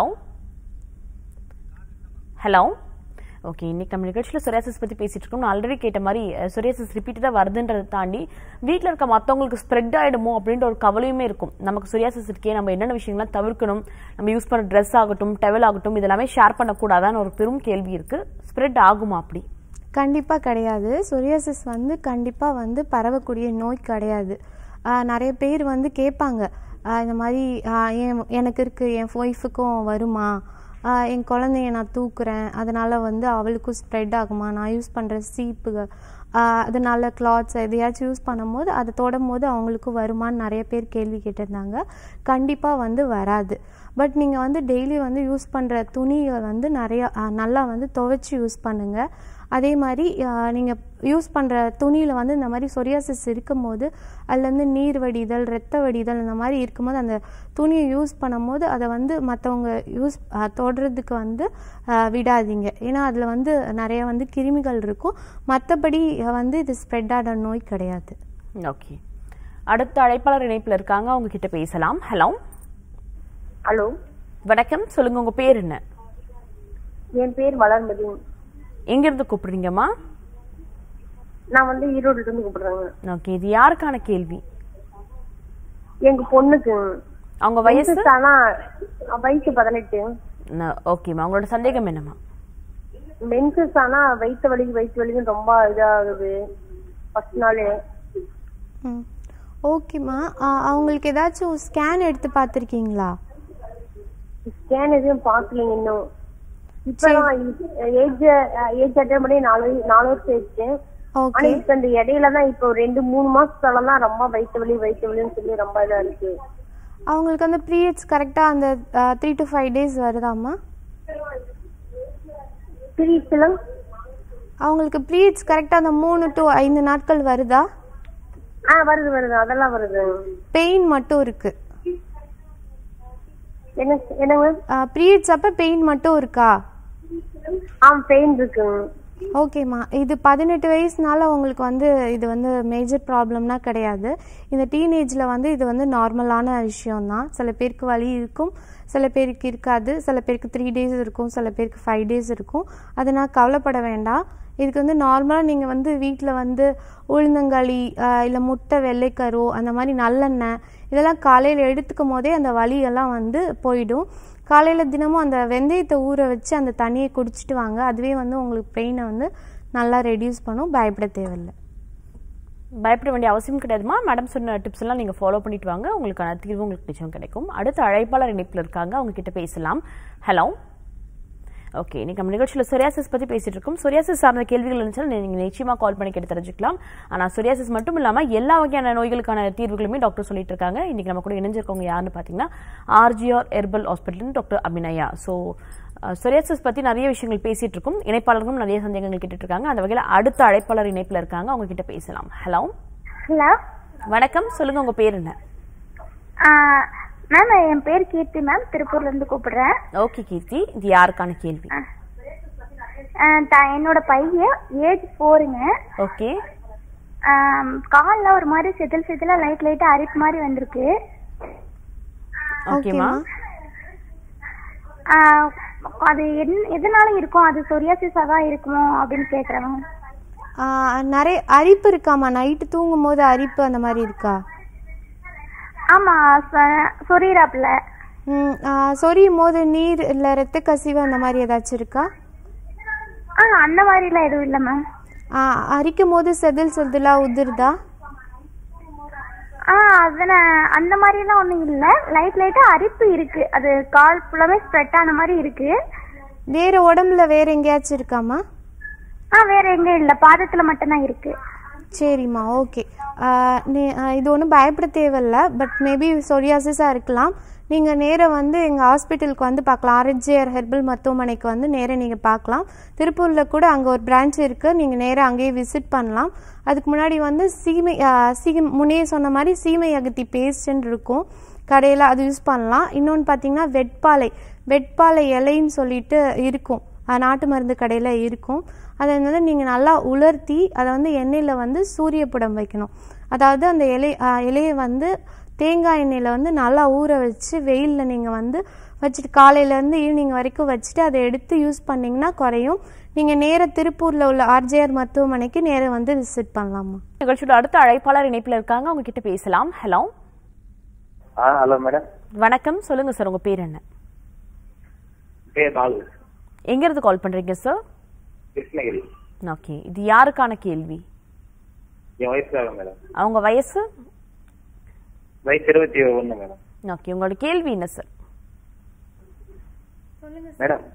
ஹலோ ஓகே இன்னைக்கு நம்ம நிகழ்ச்சியில் சொரியாசிஸ் பத்தி பேசிட்டு இருக்கோம் நான் ஆல்ரெடி கேட்ட மாதிரி சொரியாசிஸ் ரிப்பீட்டடா வருதுன்றதை தாண்டி வீட்டில் இருக்க மற்றவங்களுக்கு ஸ்ப்ரெட் ஆயிடுமோ அப்படின்ற ஒரு கவலையுமே இருக்கும் நமக்கு சொரியாசிஸ் இருக்கே நம்ம என்னென்ன விஷயங்கள்லாம் தவிர்க்கணும் நம்ம யூஸ் பண்ண ட்ரெஸ் ஆகட்டும் டெவல் ஆகட்டும் இதெல்லாமே ஷேர் பண்ணக்கூடாதான்னு ஒரு பெரும் கேள்வி இருக்கு ஸ்ப்ரெட் ஆகுமா அப்படி கண்டிப்பாக கிடையாது சொரியாசிஸ் வந்து கண்டிப்பாக வந்து பரவக்கூடிய நோய் கிடையாது ஆஹ் நிறைய பேர் வந்து கேட்பாங்க ஆஹ் இந்த மாதிரி ஆஹ் என் எனக்கு இருக்கு என் ஒய்ஃபுக்கும் வருமா ஆஹ் என் குழந்தைய நான் தூக்குறேன் அதனால வந்து அவளுக்கும் ஸ்ப்ரெட் ஆகுமா நான் யூஸ் பண்ணுற சீப்புகள் அதனால கிளாத்ஸ் எதையாச்சும் யூஸ் பண்ணும்போது அதை தொடும் போது அவங்களுக்கும் வருமான்னு நிறைய பேர் கேள்வி கேட்டிருந்தாங்க கண்டிப்பாக வந்து வராது பட் நீங்கள் வந்து டெய்லி வந்து யூஸ் பண்ணுற துணியை வந்து நிறையா ஆஹ் நல்லா வந்து துவைச்சி யூஸ் பண்ணுங்கள் அதே மாதிரி நீங்கள் யூஸ் பண்ணுற துணியில் வந்து இந்த மாதிரி சொரியாசிஸ் இருக்கும்போது அதுலேருந்து நீர் வடிதல் ரத்த வடிதல் இந்த மாதிரி இருக்கும்போது அந்த துணியை யூஸ் பண்ணும்போது அதை வந்து மற்றவங்க யூஸ் தொடுறதுக்கு வந்து ஆஹ் விடாதீங்க ஏன்னா அதில் வந்து நிறைய வந்து கிருமிகள் இருக்கும் மற்றபடி வந்து இது ஸ்ப்ரெட் ஆன நோய் கிடையாது ஓகே அடுத்த அழைப்பாளர் இணைப்புல இருக்காங்க அவங்க கிட்ட பேசலாம் ஹலோ ஹலோ வணக்கம் சொல்லுங்க உங்க பேர் என்ன என் பேர் வளர்மதி எங்க இருந்து கூப்பிடுறீங்கம்மா நான் வந்து ஈரோடுல இருந்து கூப்பிடுறேங்க ஓகே இது யாருக்கான கேள்வி எங்க பொண்ணுக்கு அவங்க வயசு Menses ஆனா வயசு பதினெட்டு ந- ஓகேம்மா அவங்களோட சந்தேகம் என்னம்மா மென்சஸ் ஆனா வயிற்று வலி வயிற்று வலின்னு ரொம்ப இதாகுது ஃபர்ஸ்ட் நாள் ம் ஓகேம்மா ஆ, அவங்களுக்கு ஏதாச்சும் ஸ்கேன் எடுத்து பார்த்துருக்கீங்களா ஸ்கேன் எதுவும் பாக்கலைங்க இன்னும் இப்பதான் ஏஜ் ஏஜ் அட்டன் பண்ணி நாலு நாலு வருஷம் ஆயிடுச்சு ஆனா ஓகே இப்ப இந்த இடையில தான் இப்போ ரெண்டு மூணு மாசத்துல தான் ரொம்ப வயிற்று வலி வயிற்று வலின்னு சொல்லி ரொம்ப இதா இருக்கு அவங்களுக்கு வந்து பீரியட்ஸ் கரெக்டாக அந்த த்ரீ டு ஃபைவ் டேஸ் வருதாம்மா பீரியட்ஸ்ல அவங்களுக்கு பீரியட்ஸ் கரெக்டாக அந்த மூணு டு ஐந்து நாட்கள் வருதா ஆ வருது வருது அதெல்லாம் வருது பெயின் மட்டும் இருக்கு என்ன என்னங்க பீரியட்ஸ் அப்போ பெயின் மட்டும் இருக்கா ஆ பெயின் இருக்குங்க ஓகேம்மா இது பதினெட்டு வயசுனால உங்களுக்கு வந்து இது வந்து மேஜர் ப்ராப்ளம்னா கிடையாது இந்த டீனேஜில் வந்து இது வந்து நார்மலான விஷயம்தான் சில பேருக்கு வலி இருக்கும் சில பேருக்கு இருக்காது சில பேருக்கு த்ரீ டேஸ் இருக்கும் சில பேருக்கு ஃபைவ் டேஸ் இருக்கும் அதனால் கவலைப்பட வேண்டாம் இதுக்கு வந்து நார்மலாக நீங்கள் வந்து வீட்டில் வந்து உளுந்தங்களி இல்லை முட்டை வெள்ளைக்கரு அந்த மாதிரி நல்லெண்ணெய் இதெல்லாம் காலையில் எடுத்துக்கும் போதே அந்த வலியெல்லாம் வந்து போயிடும் காலையில் தினமும் அந்த வெந்தயத்தை ஊற வச்சு அந்த தண்ணியை குடிச்சிட்டு வாங்க அதுவே வந்து உங்களுக்கு பெயினை வந்து நல்லா ரெடியூஸ் பண்ணும் பயப்பட தேவையில்லை பயப்பட வேண்டிய அவசியம் கிடையாதுமா மேடம் சொன்ன டிப்ஸ் எல்லாம் நீங்க ஃபாலோ பண்ணிட்டு வாங்க உங்களுக்கான தீர்வு உங்களுக்கு நிச்சயம் கிடைக்கும் அடுத்த அழைப்பாளர் இணைப்பில் இருக்காங்க அவங்க கிட்ட பேசலாம் ஹலோ ஓகே இன்னைக்கு நம்ம நிகழ்ச்சியில் சொரியாசிஸ் பத்தி பேசிட்டு இருக்கோம் சொரியாசிஸ் சார்ந்த கேள்விகள் இருந்துச்சுன்னா நீங்க நிச்சயமா கால் பண்ணி கேட்டு தெரிஞ்சுக்கலாம் ஆனா சொரியாசிஸ் மட்டும் இல்லாம எல்லா வகையான நோய்களுக்கான தீர்வுகளுமே டாக்டர் சொல்லிட்டு இருக்காங்க இன்னைக்கு நம்ம கூட இணைஞ்சிருக்கவங்க யாருன்னு பாத்தீங்கன்னா RGR herbal hospital doctor Abhinaya so psoriasis பத்தி நிறைய விஷயங்கள் பேசிட்டு இருக்கோம் இணைப்பாளர்களும் நிறைய சந்தேகங்கள் கேட்டுட்டு இருக்காங்க அந்த வகையில் அடுத்த அழைப்பாளர் இணைப்பில் இருக்காங்க அவங்க கிட்ட பேசலாம் ஹலோ ஹலோ வணக்கம் சொல்லுங்க உங்க பேர் என்ன மேம் என் பேர் கீர்த்தி மேம் திருப்பூர்ல இருந்து கூப்பிடுறேன் ஓகே கீர்த்தி இது யாருக்கான கேள்வி ஆ, த- என்னோட பையன் ஏஜ் போருங்க ஓகே கால்ல ஒரு மாதிரி செதில் செதிலா லைட் லைட்டா அரிப்பு மாதிரி வந்திருக்கு ஓகேமா ஆ, அது என்- எதனால இருக்கும் அது சொரியாசிஸா தான் இருக்குமோ அப்படின்னு கேக்குறேன் மேம் ஆஹ் நிறைய அரிப்பு இருக்காம்மா நைட்டு தூங்கும் போது அரிப்பு அந்த மாதிரி இருக்கா ஆமா சொ- சொரியிறாப்புல ம், ஆஹ் சொரியும் போது நீர் இல்லை ரத்த கசிவு அந்த மாதிரி ஏதாச்சும் இருக்கா ஆ அந்த மாதிரிலாம் எதுவும் இல்லை மேம் ஆஹ் அரிக்கும் போது செதில் செதிலா உதிருதா ஆ அதுல அந்த மாதிரிலாம் ஒண்ணும் இல்ல லைட் லைட்டா அரிப்பு இருக்கு அது கால் ஃபுல்லாவே ஸ்ப்ரெட் ஆன மாதிரி இருக்கு வேற உடம்புல வேற எங்கேயாச்சும் இருக்காம்மா ஆ வேற எங்க இல்ல பாதத்துல மட்டும்தான் இருக்கு சரிம்மா ஓகே இது ஒன்றும் பயப்பட தேவையில்ல பட் மேபி சொரியாசிஸாக இருக்கலாம் நீங்கள் நேராக வந்து எங்கள் ஹாஸ்பிட்டலுக்கு வந்து பார்க்கலாம் ஆர்ஜிஆர் ஹெர்பல் மருத்துவமனைக்கு வந்து நேராக நீங்கள் பார்க்கலாம் திருப்பூரில் கூட அங்கே ஒரு பிரான்ச் இருக்குது நீங்கள் நேராக அங்கேயே விசிட் பண்ணலாம் அதுக்கு முன்னாடி வந்து சீமை சீமை முன்னே சொன்ன மாதிரி சீமை அகத்தி பேஸ்ட்ன்னு இருக்கும் கடையில் அது யூஸ் பண்ணலாம் இன்னொன்று பார்த்தீங்கன்னா வெட்பாலை வெட்பாலை இலைன்னு சொல்லிட்டு இருக்கும் அஹ் நாட்டு மருந்து கடையில் இருக்கும் அதை வந்து நீங்கள் நல்லா உலர்த்தி அதை வந்து எண்ணெயில் வந்து சூரியப்புடம் வைக்கணும் அதாவது அந்த இலை அஹ் இலையை வந்து தேங்காய் எண்ணெயில் வந்து நல்லா ஊற வச்சு வெயிலில் நீங்கள் வந்து வச்சுட்டு காலையிலேருந்து ஈவினிங் வரைக்கும் வச்சுட்டு அதை எடுத்து யூஸ் பண்ணிங்கன்னா குறையும் நீங்கள் நேர திருப்பூரில் உள்ள ஆர்ஜேஆர் மருத்துவமனைக்கு நேரம் வந்து விசிட் பண்ணலாமா நிகழ்ச்சியோட அடுத்த அழைப்பாளர் இணைப்பில் இருக்காங்க அவங்க கிட்ட பேசலாம் ஹலோ ஆ ஹலோ மேடம் வணக்கம் சொல்லுங்க சார் உங்க பேர் என்ன பேர் பாலு எங்க இருந்து கால் பண்றீங்க சார் கிருஷ்ணகிரி ஓகே இது யாருக்கான கேள்வி என் வயசுக்காக மேடம் அவங்க வயசு வயசு இருபத்தி ஒன்று மேடம் ஓகே உங்களோட கேள்வி என்ன சார் மேடம்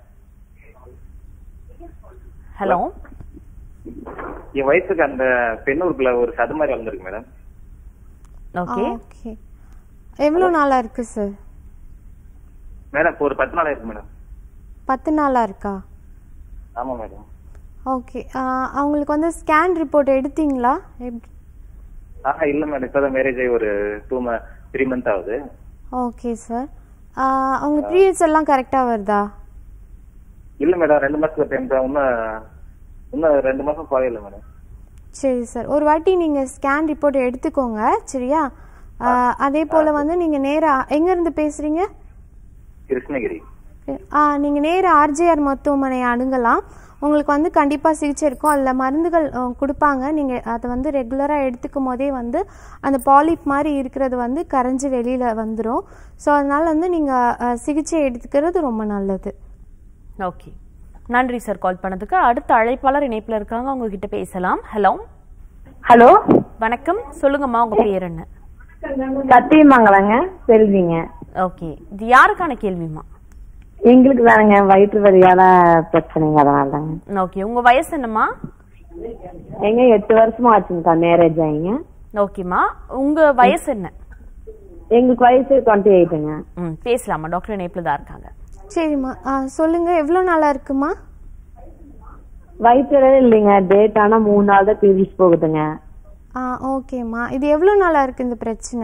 ஹலோ என் வயசுக்கு அந்த பெண்ணூருக்குள்ள ஒரு சது மாதிரி வந்திருக்கு மேடம் ஓகே ஓகே எவ்வளோ நாளாக இருக்குது சார் மேடம் இப்போ ஒரு பத்து நாள் இருக்கு மேடம் பத்து நாளாக இருக்கா ஆமா மேடம் ஓகே அவங்களுக்கு வந்து ஸ்கேன் ரிப்போர்ட் எடுத்தீங்களா எப்படி ஆஹா இல்ல மேடம் இப்பதான் மேரேஜ் ஆகி ஒரு டூ த்ரீ மந்த் ஆகுது ஓகே சார் அவங்க பீரியட்ஸ் எல்லாம் கரெக்டாக வருதா இல்ல மேடம் ரெண்டு மாசத்துக்கு டைம் தான் இன்னும் இன்னும் ரெண்டு மாசம் போகல மேடம் சரி சார் ஒரு வாட்டி நீங்கள் ஸ்கேன் ரிப்போர்ட் எடுத்துக்கோங்க சரியா ஆ, அதே போல் வந்து நீங்கள் நேராக எங்கேருந்து பேசுகிறீங்க கிருஷ்ணகிரி நீங்கள் நேர ஆர்ஜிஆர் மருத்துவமனை அணுகலாம் உங்களுக்கு வந்து கண்டிப்பாக சிகிச்சை இருக்கும் அதில் மருந்துகள் அஹ், கொடுப்பாங்க நீங்கள் அதை வந்து ரெகுலராக எடுத்துக்கும் போதே வந்து அந்த பாலிப் மாதிரி இருக்கிறது வந்து கரைஞ்சி வெளியில் வந்துடும் ஸோ அதனால் வந்து நீங்கள் சிகிச்சை எடுத்துக்கிறது ரொம்ப நல்லது ஓகே நன்றி சார் கால் பண்ணதுக்கு அடுத்த அழைப்பாளர் இணைப்புல இருக்காங்க அவங்க கிட்ட பேசலாம் ஹலோ ஹலோ வணக்கம் சொல்லுங்கம்மா உங்க பேர் என்ன சத்தியமங்கலங்க செல்விங்க ஓகே இது யாருக்கான கேள்விமா எங்களுக்கு தானுங்க வயிற்று வலியால பிரச்சனைங்க அதனால தாங்க ஓகே உங்க வயசு என்னம்மா எங்க எட்டு வருஷமா ஆச்சுங்கக்கா மேரேஜ் ஆகிங்க ஓகேம்மா உங்க வயசு என்ன எங்களுக்கு வயசு டுவெண்ட்டி எயிட்டுங்க ம் பேசலாமா டாக்டர் இணைப்புல தான் இருக்காங்க சரிம்மா ஆ, சொல்லுங்க எவ்வளோ நாளாக இருக்குமா வயிற்று வலி இல்லைங்க டேட் ஆனா மூணு நாள் தான் பீரியட்ஸ் போகுதுங்க ஆ ஓகேம்மா இது எவ்வளோ நாளாக இருக்கு இந்த பிரச்சனை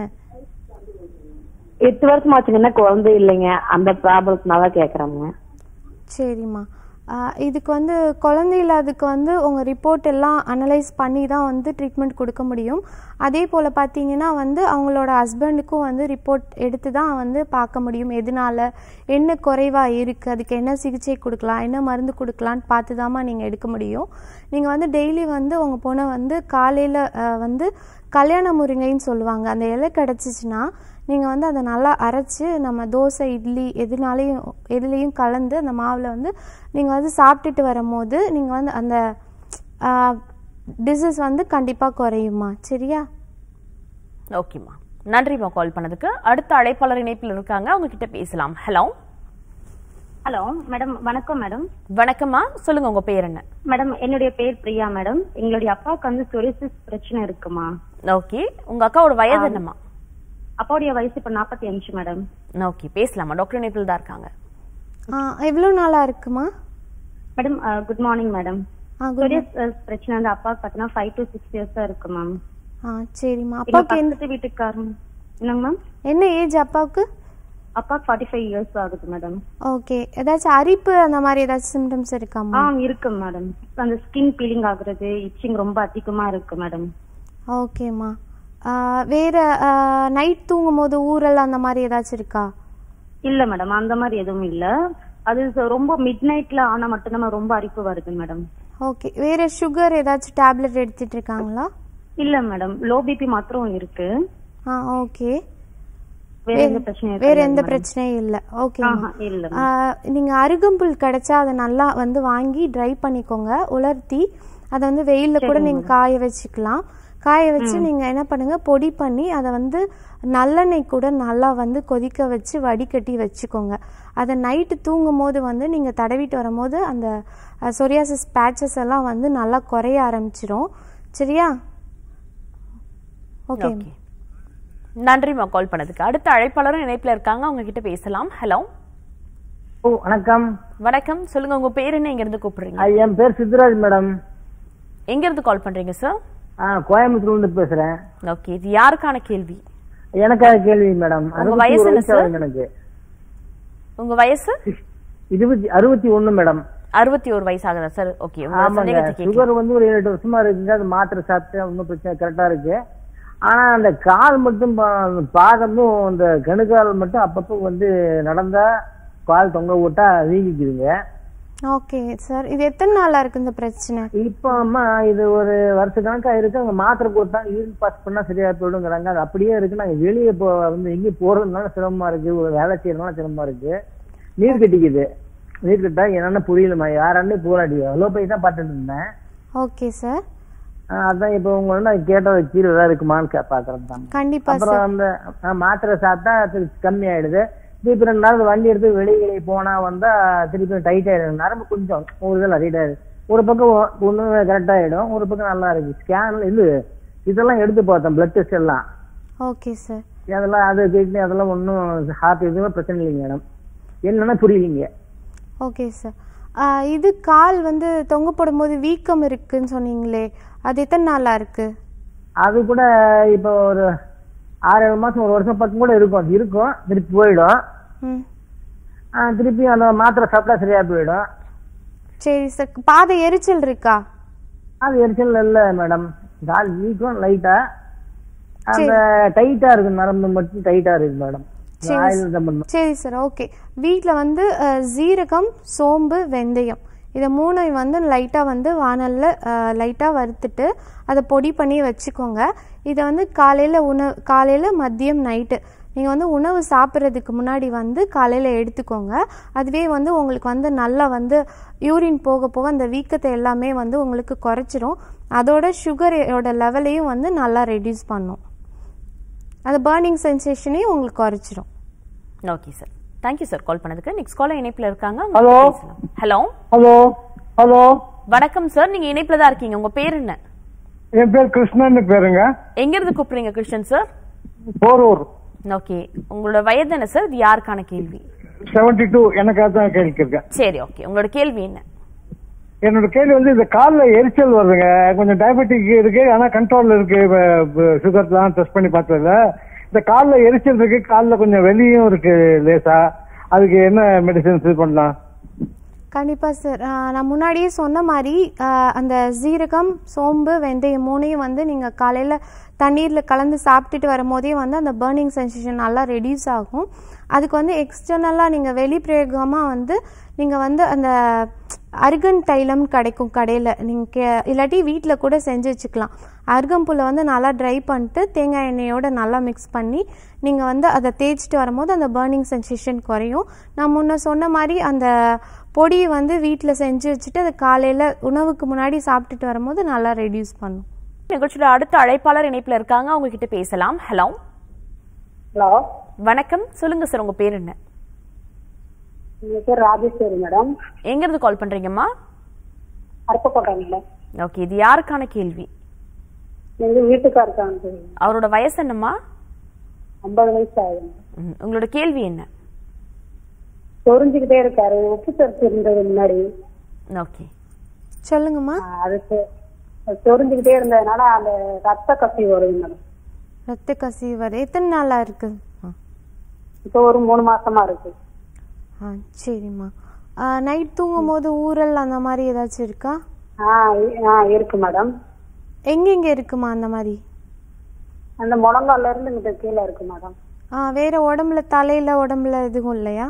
எட்டு வருஷம் ஆச்சுங்கன்னா குழந்தை இல்லைங்க அந்த ப்ராப்ளத்தினால கேக்குறோங்க சரிம்மா ஆ, இதுக்கு வந்து குழந்தை இல்லாததுக்கு வந்து உங்கள் ரிப்போர்ட் எல்லாம் அனலைஸ் பண்ணி தான் வந்து ட்ரீட்மெண்ட் கொடுக்க முடியும் அதே போல் பார்த்தீங்கன்னா வந்து அவங்களோட ஹஸ்பண்டுக்கும் வந்து ரிப்போர்ட் எடுத்து தான் வந்து பார்க்க முடியும் எதனால என்ன குறைவாக இருக்குது அதுக்கு என்ன சிகிச்சை கொடுக்கலாம் என்ன மருந்து கொடுக்கலான்னு பார்த்து தாம்மா நீங்கள் எடுக்க முடியும் நீங்கள் வந்து டெய்லி வந்து உங்கள் பொண்ணை வந்து காலையில் வந்து கல்யாண முருங்கைன்னு சொல்லுவாங்க அந்த இலை கிடச்சிச்சின்னா நீங்கள் வந்து அதை நல்லா அரைச்சி நம்ம தோசை இட்லி எதுனாலையும் எதுலேயும் கலந்து அந்த மாவில் வந்து நீங்கள் வந்து சாப்பிட்டுட்டு வரும்போது நீங்கள் வந்து அந்த டிசீஸ் வந்து கண்டிப்பாக குறையுமா சரியா ஓகேம்மா நன்றிம்மா கால் பண்ணதுக்கு அடுத்த அழைப்பாளர் இணைப்பில் இருக்காங்க அவங்க கிட்ட பேசலாம் ஹலோ ஹலோ மேடம் வணக்கம் மேடம் வணக்கம்மா சொல்லுங்க உங்க பேர் என்ன மேடம் என்னுடைய பேர் பிரியா மேடம் எங்களுடைய அப்பாவுக்கு வந்து சொரிசிஸ் பிரச்சனை இருக்குமா ஓகே உங்க அக்காவோட வயது என்னம்மா அப்பாவுடைய வயசு இப்ப நாற்பத்தி அஞ்சு மேடம் ஓகே பேசலாமா டாக்டர் இணைப்பில் தான் இருக்காங்க எவ்வளோ நாளாக இருக்குமா madam good morning madam ah good psoriasis பிரச்சனை வந்து அப்பாவுக்கு பார்த்தீங்கன்னா ஃபைவ் டு சிக்ஸ் இயர்ஸா இருக்கு மேம் ஆ சரிம்மா எங்க அப்பாவுக்கு எந்த பக்கத்து வீட்டுக்காரங்க என்னங்க மேம் என்ன ஏஜ் அப்பாவுக்கு அப்பாவுக்கு ஃபார்ட்டி ஃபைவ் இயர்ஸ் ஆகுது மேடம் ஓகே ஏதாச்சும் அரிப்பு அந்த மாதிரி ஏதாச்சும் சிம்டம்ஸ் இருக்காமா ஆ இருக்கு மேடம் அந்த ஸ்கின் பீலிங் ஆகுறது இச்சிங் ரொம்ப அதிகமா இருக்கு மேடம் ஓகேம்மா ஆ, வேற நைட் தூங்கும் போது ஊறல் அந்த மாதிரி ஏதாச்சும் இருக்கா இல்ல மேடம் அந்த மாதிரி எதுவும் இல்ல அது ச- ரொம்ப மிட் நைட்ல ஆனா மட்டும்தான் ரொம்ப அரிப்பு வருது மேடம் ஓகே வேற சுகர் ஏதாச்சும் டேப்லெட் எடுத்துட்டு இருக்காங்களா இல்ல மேடம் லோ பிபி மாத்திரம் இருக்கு ஆ ஓகே வேற எந்த பிரச்சனையும் வேற கிடையாது எந்த madam. பிரச்சனையும் இல்லை ஓகே ஆஹா, இல்ல நீங்க அருகம்புல் கிடைச்சா அதை நல்லா வந்து வாங்கி ட்ரை பண்ணிக்கோங்க உலர்த்தி அதை வந்து வெயில்ல கூட நீங்க காய வச்சுக்கலாம் காய வச்சு நீங்க என்ன பண்ணுங்க பொடி பண்ணி அதை வந்து நல்லெண்ணெய் கூட நல்லா வந்து கொதிக்க வச்சு வடிகட்டி வச்சுக்கோங்க அதை நைட்டு தூங்கும் போது வந்து நீங்க தடவிட்டு வரும்போது அந்த சொரியாசிஸ் பேச்சஸ் எல்லாம் வந்து நல்லா குறைய ஆரம்பிச்சிரும் சரியா ஓகே ஓகே நன்றிம்மா கால் பண்ணதுக்கு அடுத்த அழைப்பாளரும் இணைப்பில் இருக்காங்க அவங்க கிட்ட பேசலாம் ஹலோ ஓ வணக்கம் வணக்கம் சொல்லுங்க உங்க பேர் என்ன எங்க இருந்து கூப்பிடுறீங்க ஆ, என் பேர் சித்தராஜ் மேடம் எங்க இருந்து கால் பண்றீங்க சார் ஆ கோயம்புத்தூர்ல இருந்து பேசுறேன் ஓகே இது யாருக்கான கேள்வி எனக்காக கேள்வி மேடம் உங்க அறுபத்தி வயசு ஒரு என்ன வயசு சார்? ஆகுது எனக்கு உங்க வயசு இருபத்தி அறுபத்தி ஒண்ணு மேடம் அறுபத்தி ஒரு வயசு ஆகுதா சார் ஓகே உங்க ஆமாங்க சந்தேகத்தை கேட்கலாம் சுகர் வந்து ஒரு ஏழு எட்டு வருஷமா இருக்குங்க அது மாத்திரை சாப்பிட்டு ஒன்றும் பிரச்சனை கரெக்டா இருக்கு ஆனா அந்த கால் மட்டும் பா- பாதமும் அந்த கணுக்கால் மட்டும் அப்பப்போ வந்து நடந்தா கால் தொங்க விட்டா வீங்கிக்குதுங்க ஓகே சார் இது எத்தனை நாளா இருக்கு இந்த பிரச்சனை இப்போ அம்மா இது ஒரு வருஷ கணக்கா இருக்கு அவங்க மாத்திரை போட்டா யூரின் பாஸ் பண்ணா சரியா போயிடுங்கிறாங்க அது அப்படியே இருக்கு நாங்க வெளியே போ வந்து எங்கேயும் போறதுனால சிரமமா இருக்கு ஒரு வேலை செய்யறதுனால சிரமமா இருக்கு நீர் கட்டிக்குது நீர் கட்டா என்னன்னு புரியலம்மா யாராண்டே போராடி அலோபதி தான் பார்த்துட்டு இருந்தேன் ஓகே சார் ஆஹ் அதான் இப்போ உங்களை நான் கேட்டது கீழே ஏதாவது இருக்குமான்னு கே- பாக்குறேன் தான் கண்டிப்பா அப்புறம் சார் அந்த ஆஹ் மாத்திரை சாப்பிட்டா திருப்பி கம்மி ஆயிடுது திருப்பி ரெண்டு நாள் வண்டி எடுத்து வெளியே வெளியே போனா வந்தா திருப்பி டைட் ஆயிடும் நரம்பு கொஞ்சம் ஒரு இதில் டைட் ஆயிடுது ஒரு பக்கம் ஒன்று கரெக்ட் ஆயிடும் ஒரு பக்கம் நல்லா இருக்கு ஸ்கேன் இது இதெல்லாம் எடுத்து பார்த்தோம் பிளட் டெஸ்ட் எல்லாம் ஓகே சார் அதெல்லாம் அது கிட்னி அதெல்லாம் ஒன்றும் ஹார்ட் எதுவுமே பிரச்சனை இல்லைங்க மேடம் என்னன்னா புரியலீங்க ஓகே சார் இது கால் வந்து தொங்க போடும்போது வீக்கம் இருக்குன்னு சொன்னீங்களே அது எத்தனை நாளா இருக்கு அது கூட இப்போ ஒரு ஆறு ஏழு மாசம் ஒரு வருஷம் பக்கம் கூட இருக்கும் அது இருக்கும் திருப்பி போயிடும் ம் ஆஹ் திருப்பி அந்த மாத்திரை சாப்பிட்டா சரியா போயிடும் சரி சார் பாதை எரிச்சல் இருக்கா அது எரிச்சல் இல்ல மேடம் கால் வீக்கம் லைட்டா அந்த டைட்டா இருக்கு நரம்பு மட்டும் டைட்டா இருக்கு மேடம் சரி ஆயில் தான் பண்ணணும் சரி சார் ஓகே வீட்டில் வந்து அஹ், ஜீரகம் சோம்பு வெந்தயம் இதை மூணையும் வந்து லைட்டாக வந்து வானலில் லைட்டாக வறுத்துட்டு அதை பொடி பண்ணி வச்சுக்கோங்க இதை வந்து காலையில் உணவு காலையில் மதியம் நைட்டு நீங்கள் வந்து உணவு சாப்பிட்றதுக்கு முன்னாடி வந்து காலையில் எடுத்துக்கோங்க அதுவே வந்து உங்களுக்கு வந்து நல்லா வந்து யூரின் போக போக அந்த வீக்கத்தை எல்லாமே வந்து உங்களுக்கு குறைச்சிரும் அதோட சுகரோட லெவலையும் வந்து நல்லா ரெடியூஸ் பண்ணும் அது பேர்னிங் சென்சேஷனையும் உங்களுக்கு குறைச்சிரும் okay sir thank you sir call பண்ணதுக்கு நெக்ஸ்ட் காலர் இணைப்புல இருக்காங்க Hello. ஹலோ ஹலோ ஹலோ வணக்கம் சார் நீங்க இணைப்புல தான் இருக்கீங்க உங்க பேர் என்ன என் பேர் கிருஷ்ணன் பேருங்க எங்க இருந்து கூப்பிடுறீங்க கிருஷ்ணன் சார் போரூர் ஓகே உங்களோட வயது என்ன சார் இது யாருக்கான கேள்வி செவன்டி டூ எனக்காக தான் கேள்விருக்கேன் சரி ஓகே உங்களோட கேள்வி என்ன என்னோட கேள்வி வந்து இந்த காலில் எரிச்சல் வருதுங்க கொஞ்சம் டயபெட்டிக் இருக்கு ஆனா கண்ட்ரோல்ல இருக்கு சுகர்லாம் டெஸ்ட் பண்ணி பார்த்ததுல இந்த காலில் எரிச்சல் இருக்கு காலில் கொஞ்சம் வெளியும் இருக்கு லேசா அதுக்கு என்ன மெடிசன்ஸ் இது பண்ணலாம் கண்டிப்பாக சார் நான் முன்னாடியே சொன்ன மாதிரி ஆஹ், அந்த ஜீரகம் சோம்பு வெந்தயம் மூணையும் வந்து நீங்கள் காலையில் தண்ணீரில் கலந்து சாப்பிட்டுட்டு வரும்போதே வந்து அந்த பேர்னிங் சென்சேஷன் நல்லா ரெடியூஸ் ஆகும் அதுக்கு வந்து எக்ஸ்டர்னலாக நீங்கள் வெளிப்பிரயோகமாக வந்து நீங்கள் வந்து அந்த அருகன் தைலம் கிடைக்கும் கடையில் நீங்கள் இல்லாட்டி வீட்டில் கூட செஞ்சு வச்சுக்கலாம் அருகம்புல்லை வந்து நல்லா ட்ரை பண்ணிட்டு தேங்காய் எண்ணெயோட நல்லா மிக்ஸ் பண்ணி நீங்கள் வந்து அதை தேய்ச்சிட்டு வரும்போது அந்த பேர்னிங் சென்சேஷன் குறையும் நான் முன்ன சொன்ன மாதிரி அந்த பொடியை வந்து வீட்டில் செஞ்சு வச்சுட்டு அதை காலையில் உணவுக்கு முன்னாடி சாப்பிட்டுட்டு வரும்போது நல்லா ரெடியூஸ் பண்ணும் நிகழ்ச்சியோட அடுத்த அழைப்பாளர் இணைப்புல இருக்காங்க அவங்க கிட்ட பேசலாம் ஹலோ ஹலோ வணக்கம் சொல்லுங்க சார் உங்க பேர் என்ன என் பேர் ராஜேஸ்வரி மேடம் எங்க இருந்து கால் பண்றீங்கம்மா அருப்பக்கோட்டை மேடம் ஓகே இது யாருக்கான கேள்வி எங்க வீட்டுக்காருக்காங்க அவரோட வயசு என்னம்மா ஐம்பது வயசு ஆகுது ம், உங்களோட கேள்வி என்ன சொரிஞ்சுக்கிட்டே இருக்காரு உப்பு சரிச்சு இருந்தது முன்னாடி ஓகே சொல்லுங்கம்மா ஆ, அதுக்கு சொரிஞ்சுக்கிட்டே இருந்ததுனால அந்த ரத்த கசி வருது மேடம் ரத்த கசிவு வர எத்தனை நாளாக இருக்கு ஆ இப்போ ஒரு மூணு மாசமா இருக்கு ஆ சரிம்மா நைட் தூங்கும் போது ஊறல் அந்த மாதிரி ஏதாச்சும் இருக்கா ஆ இ- ஆ இருக்கு மேடம் எங்கெங்க இருக்குமா அந்த மாதிரி அந்த முழங்கால இருந்து இங்கிட்ட கீழே இருக்கு மேடம் ஆ வேற உடம்புல தலையில உடம்புல எதுவும் இல்லையா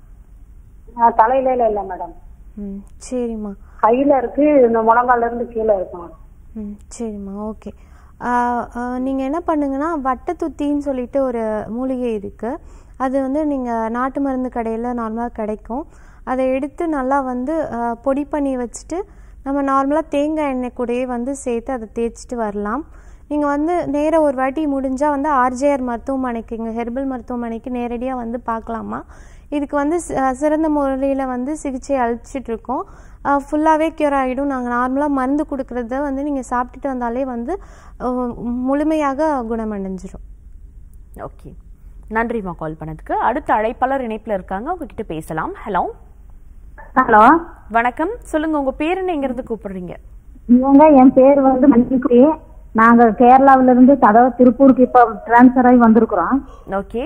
ஆ, தலையில இல்ல மேடம் ம் சரிம்மா கையில இருக்கு இந்த முழங்கால இருந்து கீழே இருக்கு மேடம் ம் சரிம்மா ஓகே நீங்கள் என்ன பண்ணுங்கன்னா வட்டத்துத்தின்னு சொல்லிட்டு ஒரு மூலிகை இருக்குது அது வந்து நீங்கள் நாட்டு மருந்து கடையில் நார்மலாக கிடைக்கும் அதை எடுத்து நல்லா வந்து ஆ, பொடி பண்ணி வச்சுட்டு நம்ம நார்மலாக தேங்காய் எண்ணெய் கூடயே வந்து சேர்த்து அதை தேய்ச்சிட்டு வரலாம் நீங்கள் வந்து நேராக ஒரு வாட்டி முடிஞ்சால் வந்து ஆர்ஜேஆர் மருத்துவமனைக்கு இங்கே ஹெர்பல் மருத்துவமனைக்கு நேரடியாக வந்து பார்க்கலாமா இதுக்கு வந்து சி- அஹ் சிறந்த முறையில் வந்து சிகிச்சை அளிச்சிட்டு இருக்கோம் ஃபுல்லாகவே க்யூர் ஆகிடும் நாங்கள் நார்மலாக மருந்து கொடுக்குறத வந்து நீங்கள் சாப்பிட்டுட்டு வந்தாலே வந்து அஹ், முழுமையாக குணமடைஞ்சிரும் ஓகே நன்றிம்மா கால் பண்ணதுக்கு அடுத்த அழைப்பாளர் இணைப்புல இருக்காங்க அவங்க கிட்ட பேசலாம் ஹலோ ஹலோ வணக்கம் சொல்லுங்க உங்க பேர் என்ன எங்க இருந்து கூப்பிடுறீங்க இவங்க என் பேர் வந்து மணிக்குடி நாங்க கேரளாவில இருந்து அதாவது திருப்பூருக்கு இப்ப டிரான்ஸ்ஃபர் ஆகி வந்திருக்கிறோம் ஓகே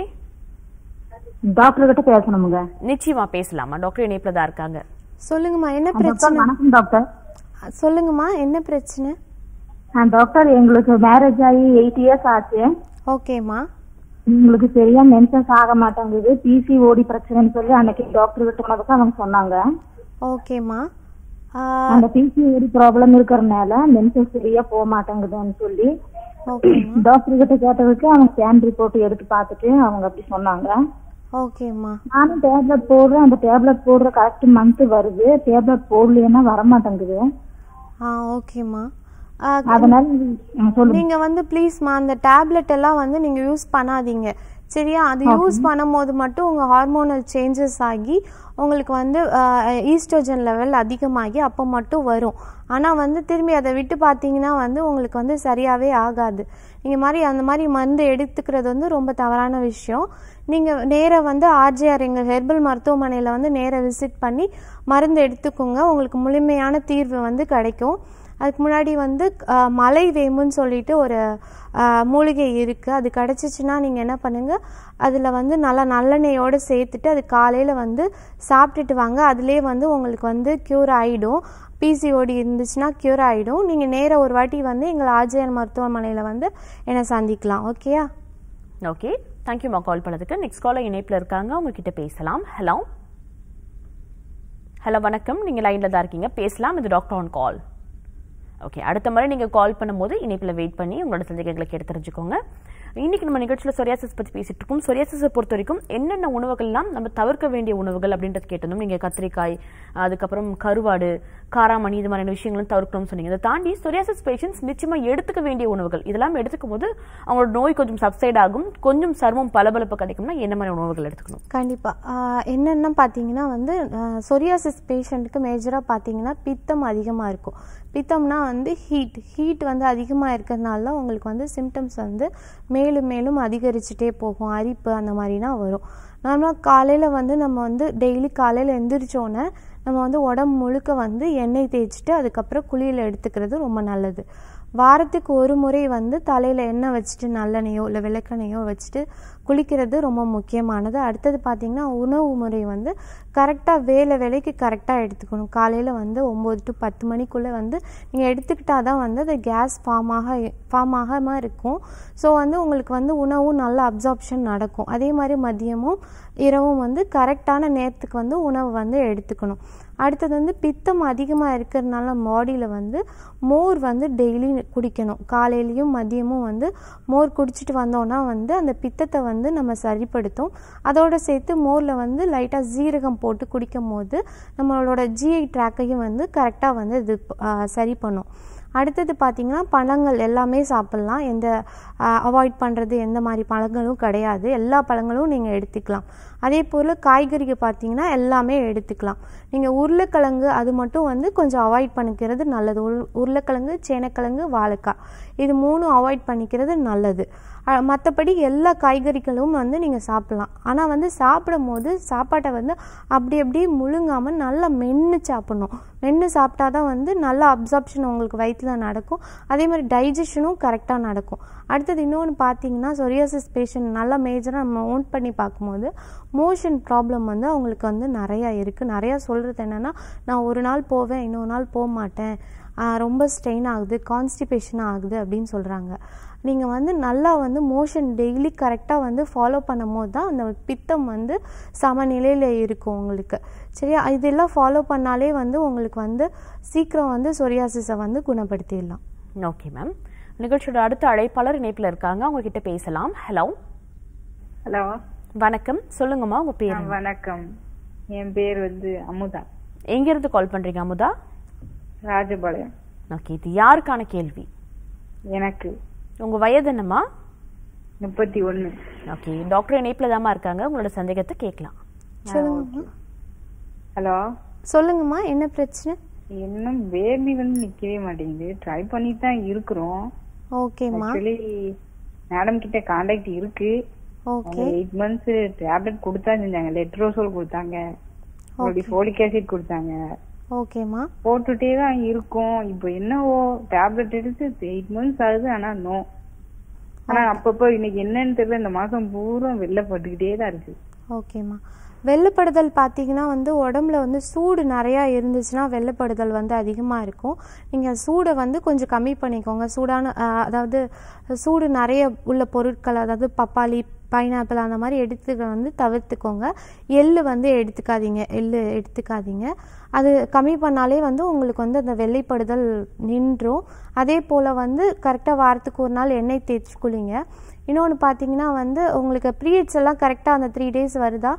டாக்டர் கிட்ட பேசணுமுங்க நிச்சயமா பேசலாமா டாக்டர் இணைப்புல தான் இருக்காங்க சொல்லுங்கம்மா என்ன டாக்டர் பிரச்சனை வணக்கம் டாக்டர் சொல்லுங்கம்மா என்ன பிரச்சனை ஆ, டாக்டர் எங்களுக்கு மேரேஜ் ஆகி எயிட் இயர்ஸ் ஆச்சு ஓகேம்மா எங்களுக்கு சரியா மென்சஸ் ஆக மாட்டேங்குது பிசிஓடி பிரச்சனைன்னு சொல்லி அன்னைக்கு டாக்டர் கிட்ட போனதுக்கு அவங்க சொன்னாங்க ஓகேம்மா அந்த பிசிஓடி ப்ராப்ளம் இருக்கிறதுனால மென்சஸ் சரியா போக மாட்டேங்குதுன்னு சொல்லி ஓகேம்மா டாக்டர் கிட்ட கேட்டதுக்கு அவங்க ஸ்கேன் ரிப்போர்ட் எடுத்து பார்த்துட்டு அவங்க அப்படி சொன்னாங்க ஓகேம்மா நானும் டேப்லெட் போடுறேன் அந்த டேப்லெட் போடுற கரெக்ட் மந்த் வருது டேப்லெட் போடலைன்னா வர மாட்டேங்குது ஆ ஓகேம்மா அதனால ம், சொல்லுங்க நீங்க வந்து ப்ளீஸ்மா அந்த டேப்லெட் எல்லாம் வந்து நீங்க யூஸ் பண்ணாதீங்க சரியா அது யூஸ் பண்ணும்போது மட்டும் உங்க ஹார்மோனல் சேஞ்சஸ் ஆகி உங்களுக்கு வந்து ஈஸ்ட்ரோஜன் லெவல் அதிகமாகி அப்போ மட்டும் வரும் ஆனால் வந்து திரும்பி அதை விட்டு பார்த்தீங்கன்னா வந்து உங்களுக்கு வந்து சரியாகவே ஆகாது நீங்கள் மாதிரி அந்த மாதிரி மருந்து எடுத்துக்கிறது வந்து ரொம்ப தவறான விஷயம் நீங்கள் நேராக வந்து ஆர்ஜிஆர் எங்கள் ஹெர்பல் மருத்துவமனையில் வந்து நேராக விசிட் பண்ணி மருந்து எடுத்துக்கோங்க உங்களுக்கு முழுமையான தீர்வு வந்து கிடைக்கும் அதுக்கு முன்னாடி வந்து அஹ், மலை வேம்புன்னு சொல்லிட்டு ஒரு அஹ், மூலிகை இருக்குது அது கிடச்சிச்சின்னா நீங்கள் என்ன பண்ணுங்கள் அதில் வந்து நல்லா நல்லெண்ணெயோடு சேர்த்துட்டு அது காலையில் வந்து சாப்பிட்டுட்டு வாங்க அதுலேயே வந்து உங்களுக்கு வந்து க்யூர் ஆகிடும் பிசிஓடி இருந்துச்சுன்னா க்யூர் ஆகிடும் நீங்கள் நேராக ஒரு வாட்டி வந்து எங்கள் ஆர்ஜிஆர் மருத்துவமனையில் வந்து என்னை சந்திக்கலாம் ஓகேயா ஓகே தேங்க்யூமா கால் பண்ணதுக்கு நெக்ஸ்ட் காலர் இணைப்பில் இருக்காங்க உங்ககிட்ட பேசலாம் ஹலோ ஹலோ வணக்கம் நீங்கள் லைனில் தான் இருக்கீங்க பேசலாம் இது டாக்டர் ஆன் கால் ஓகே அடுத்த முறை நீங்கள் கால் பண்ணும்போது இணைப்பில் வெயிட் பண்ணி உங்களோட சந்தேகங்களை கேட்டு தெரிஞ்சுக்கோங்க இன்னைக்கு நம்ம நிகழ்ச்சியில் சொரியாசிஸ் பற்றி பேசிட்டு இருக்கோம் சொரியாசிஸை பொறுத்த வரைக்கும் என்னென்ன உணவுகள்லாம் நம்ம தவிர்க்க வேண்டிய உணவுகள் அப்படின்றது கேட்டிருந்தோம் நீங்கள் கத்திரிக்காய் அதுக்கப்புறம் கருவாடு காராமணி இது மாதிரியான விஷயங்களும் தவிர்க்கணும்னு சொன்னீங்க அதை தாண்டி சொரியாசிஸ் பேஷண்ட்ஸ் நிச்சயமா எடுத்துக்க வேண்டிய உணவுகள் இதெல்லாம் எடுத்துக்கும் போது அவங்களோட நோய் கொஞ்சம் சப்சைட் ஆகும் கொஞ்சம் சர்மம் பளபளப்பு கிடைக்கும்னா என்ன மாதிரி உணவுகள் எடுத்துக்கணும் கண்டிப்பாக என்னென்ன பார்த்தீங்கன்னா வந்து சொரியாசிஸ் பேஷண்ட்டுக்கு மேஜராக பார்த்தீங்கன்னா பித்தம் அதிகமாக இருக்கும் பித்தம்னா வந்து ஹீட் ஹீட் வந்து அதிகமாக இருக்கிறதுனால உங்களுக்கு வந்து சிம்டம்ஸ் வந்து மேலும் மேலும் அதிகரிச்சுட்டே போகும் அரிப்பு அந்த மாதிரினா வரும் நார்மலாக காலையில் வந்து நம்ம வந்து டெய்லி காலையில் எந்திரிச்சோன்னே நம்ம வந்து உடம்பு முழுக்க வந்து எண்ணெய் தேய்ச்சிட்டு அதுக்கப்புறம் குளியல் எடுத்துக்கிறது ரொம்ப நல்லது வாரத்துக்கு ஒரு முறை வந்து தலையில் எண்ணெய் வச்சுட்டு நல்லெண்ணெயோ இல்லை விளக்கெண்ணெயோ வச்சுட்டு குளிக்கிறது ரொம்ப முக்கியமானது அடுத்தது பார்த்திங்கன்னா உணவு முறை வந்து கரெக்டாக வேலை வேலைக்கு கரெக்டாக எடுத்துக்கணும் காலையில் வந்து ஒம்பது டு பத்து மணிக்குள்ளே வந்து நீங்கள் எடுத்துக்கிட்டால் தான் வந்து அது கேஸ் ஃபார்ம் ஆக ஃபார்ம் ஆகாமல் இருக்கும் ஸோ வந்து உங்களுக்கு வந்து உணவும் நல்ல அப்சார்ப்ஷன் நடக்கும் அதே மாதிரி மதியமும் இரவும் வந்து கரெக்டான நேரத்துக்கு வந்து உணவு வந்து எடுத்துக்கணும் அடுத்தது வந்து பித்தம் அதிகமாக இருக்கிறதுனால பாடியில் வந்து மோர் வந்து டெய்லி குடிக்கணும் காலையிலையும் மதியமும் வந்து மோர் குடிச்சிட்டு வந்தோன்னா வந்து அந்த பித்தத்தை வந்து நம்ம சரிப்படுத்தும் அதோடு சேர்த்து மோரில் வந்து லைட்டாக ஜீரகம் போட்டு குடிக்கும் போது நம்மளோட ஜிஐ ட்ராக்கையும் வந்து கரெக்டாக வந்து இது சரி பண்ணும் அடுத்தது பார்த்திங்கன்னா பழங்கள் எல்லாமே சாப்பிட்லாம் எந்த அவாய்ட் பண்ணுறது எந்த மாதிரி பழங்களும் கிடையாது எல்லா பழங்களும் நீங்கள் எடுத்துக்கலாம் அதே போல் காய்கறிகள் பார்த்தீங்கன்னா எல்லாமே எடுத்துக்கலாம் நீங்கள் உருளைக்கிழங்கு அது மட்டும் வந்து கொஞ்சம் அவாய்ட் பண்ணிக்கிறது நல்லது உரு உருளைக்கிழங்கு சேனக்கிழங்கு வாழைக்காய் இது மூணும் அவாய்ட் பண்ணிக்கிறது நல்லது மற்றபடி எல்லா காய்கறிகளும் வந்து நீங்கள் சாப்பிட்லாம் ஆனால் வந்து சாப்பிடும் போது சாப்பாட்டை வந்து அப்படி அப்படியே முழுங்காமல் நல்லா மென்று சாப்பிட்ணும் மென்று சாப்பிட்டா தான் வந்து நல்லா அப்சார்ப்ஷன் உங்களுக்கு வயிற்றில் நடக்கும் அதே மாதிரி டைஜஷனும் கரெக்டாக நடக்கும் அடுத்தது இன்னொன்று பார்த்தீங்கன்னா சொரியாசிஸ் பேஷண்ட் நல்லா மேஜராக நம்ம ஓன் பண்ணி பார்க்கும்போது மோஷன் ப்ராப்ளம் வந்து அவங்களுக்கு வந்து நிறையா இருக்குது நிறையா சொல்கிறது என்னென்னா நான் ஒரு நாள் போவேன் இன்னொரு நாள் போக மாட்டேன் ரொம்ப ஸ்ட்ரெயின் ஆகுது கான்ஸ்டிபேஷன் ஆகுது அப்படின்னு சொல்கிறாங்க நீங்கள் வந்து நல்லா வந்து மோஷன் டெய்லி கரெக்டாக வந்து ஃபாலோ பண்ணும் போது தான் அந்த பித்தம் வந்து சமநிலையில் இருக்கும் உங்களுக்கு சரியா இதெல்லாம் ஃபாலோ பண்ணாலே வந்து உங்களுக்கு வந்து சீக்கிரம் வந்து சொரியாசிஸை வந்து குணப்படுத்திடலாம் ஓகே மேம் நிகழ்ச்சியோட அடுத்த அழைப்பாளர் இணைப்பில் இருக்காங்க அவங்க கிட்ட பேசலாம் ஹலோ ஹலோ வணக்கம் சொல்லுங்கம்மா உங்க பேர் வணக்கம் என் பேர் வந்து அமுதா எங்க இருந்து கால் பண்றீங்க அமுதா ராஜபாளையம் ஓகே இது யாருக்கான கேள்வி எனக்கு உங்க வயது என்னம்மா முப்பத்தி ஒண்ணு ஓகே டாக்டர் இணைப்புல தாமா இருக்காங்க உங்களோட சந்தேகத்தை கேட்கலாம் சொல்லுங்கம்மா ஹலோ சொல்லுங்கம்மா என்ன பிரச்சனை இன்னும் பேபி வந்து நிக்கவே மாட்டேங்குது ட்ரை பண்ணிட்டு தான் இருக்கிறோம் ஓகேம்மா ஆக்சுவலி மேடம் கிட்ட கான்டாக்ட் இருக்கு ஓகே எயிட் மந்த்ஸ் டேப்லெட் கொடுத்தா செஞ்சாங்க லெட்ரோசோல் கொடுத்தாங்க மறுபடியும் ஃபோலிக் ஆசிட் கொடுத்தாங்க ஓகேம்மா போட்டுட்டே தான் இருக்கும் இப்போ என்னவோ டேப்லெட் எடுத்து எயிட் மந்த்ஸ் ஆகுது ஆனா நோ ஆனா அப்பப்போ இன்னைக்கு என்னன்னு தெரியல இந்த மாசம் பூரா வெளில பட்டுக்கிட்டே தான் இருக்கு ஓகேம்மா வெள்ளப்படுதல் பார்த்தீங்கன்னா வந்து உடம்புல வந்து சூடு நிறையா இருந்துச்சுன்னா வெள்ளப்படுதல் வந்து அதிகமாக இருக்கும் நீங்கள் சூடை வந்து கொஞ்சம் கம்மி பண்ணிக்கோங்க சூடான அதாவது சூடு நிறைய உள்ள பொருட்கள் அதாவது பப்பாளி பைனாப்பிள் அந்த மாதிரி எடுத்துக்க வந்து தவிர்த்துக்கோங்க எள்ளு வந்து எடுத்துக்காதீங்க எள்ளு எடுத்துக்காதீங்க அது கம்மி பண்ணாலே வந்து உங்களுக்கு வந்து அந்த வெள்ளைப்படுதல் நின்றும் அதே போல் வந்து கரெக்டாக வாரத்துக்கு ஒரு நாள் எண்ணெய் தேய்ச்சி குளிங்க இன்னொன்று பார்த்தீங்கன்னா வந்து உங்களுக்கு ப்ரீயட்ஸ் எல்லாம் கரெக்டாக அந்த த்ரீ டேஸ் வருதா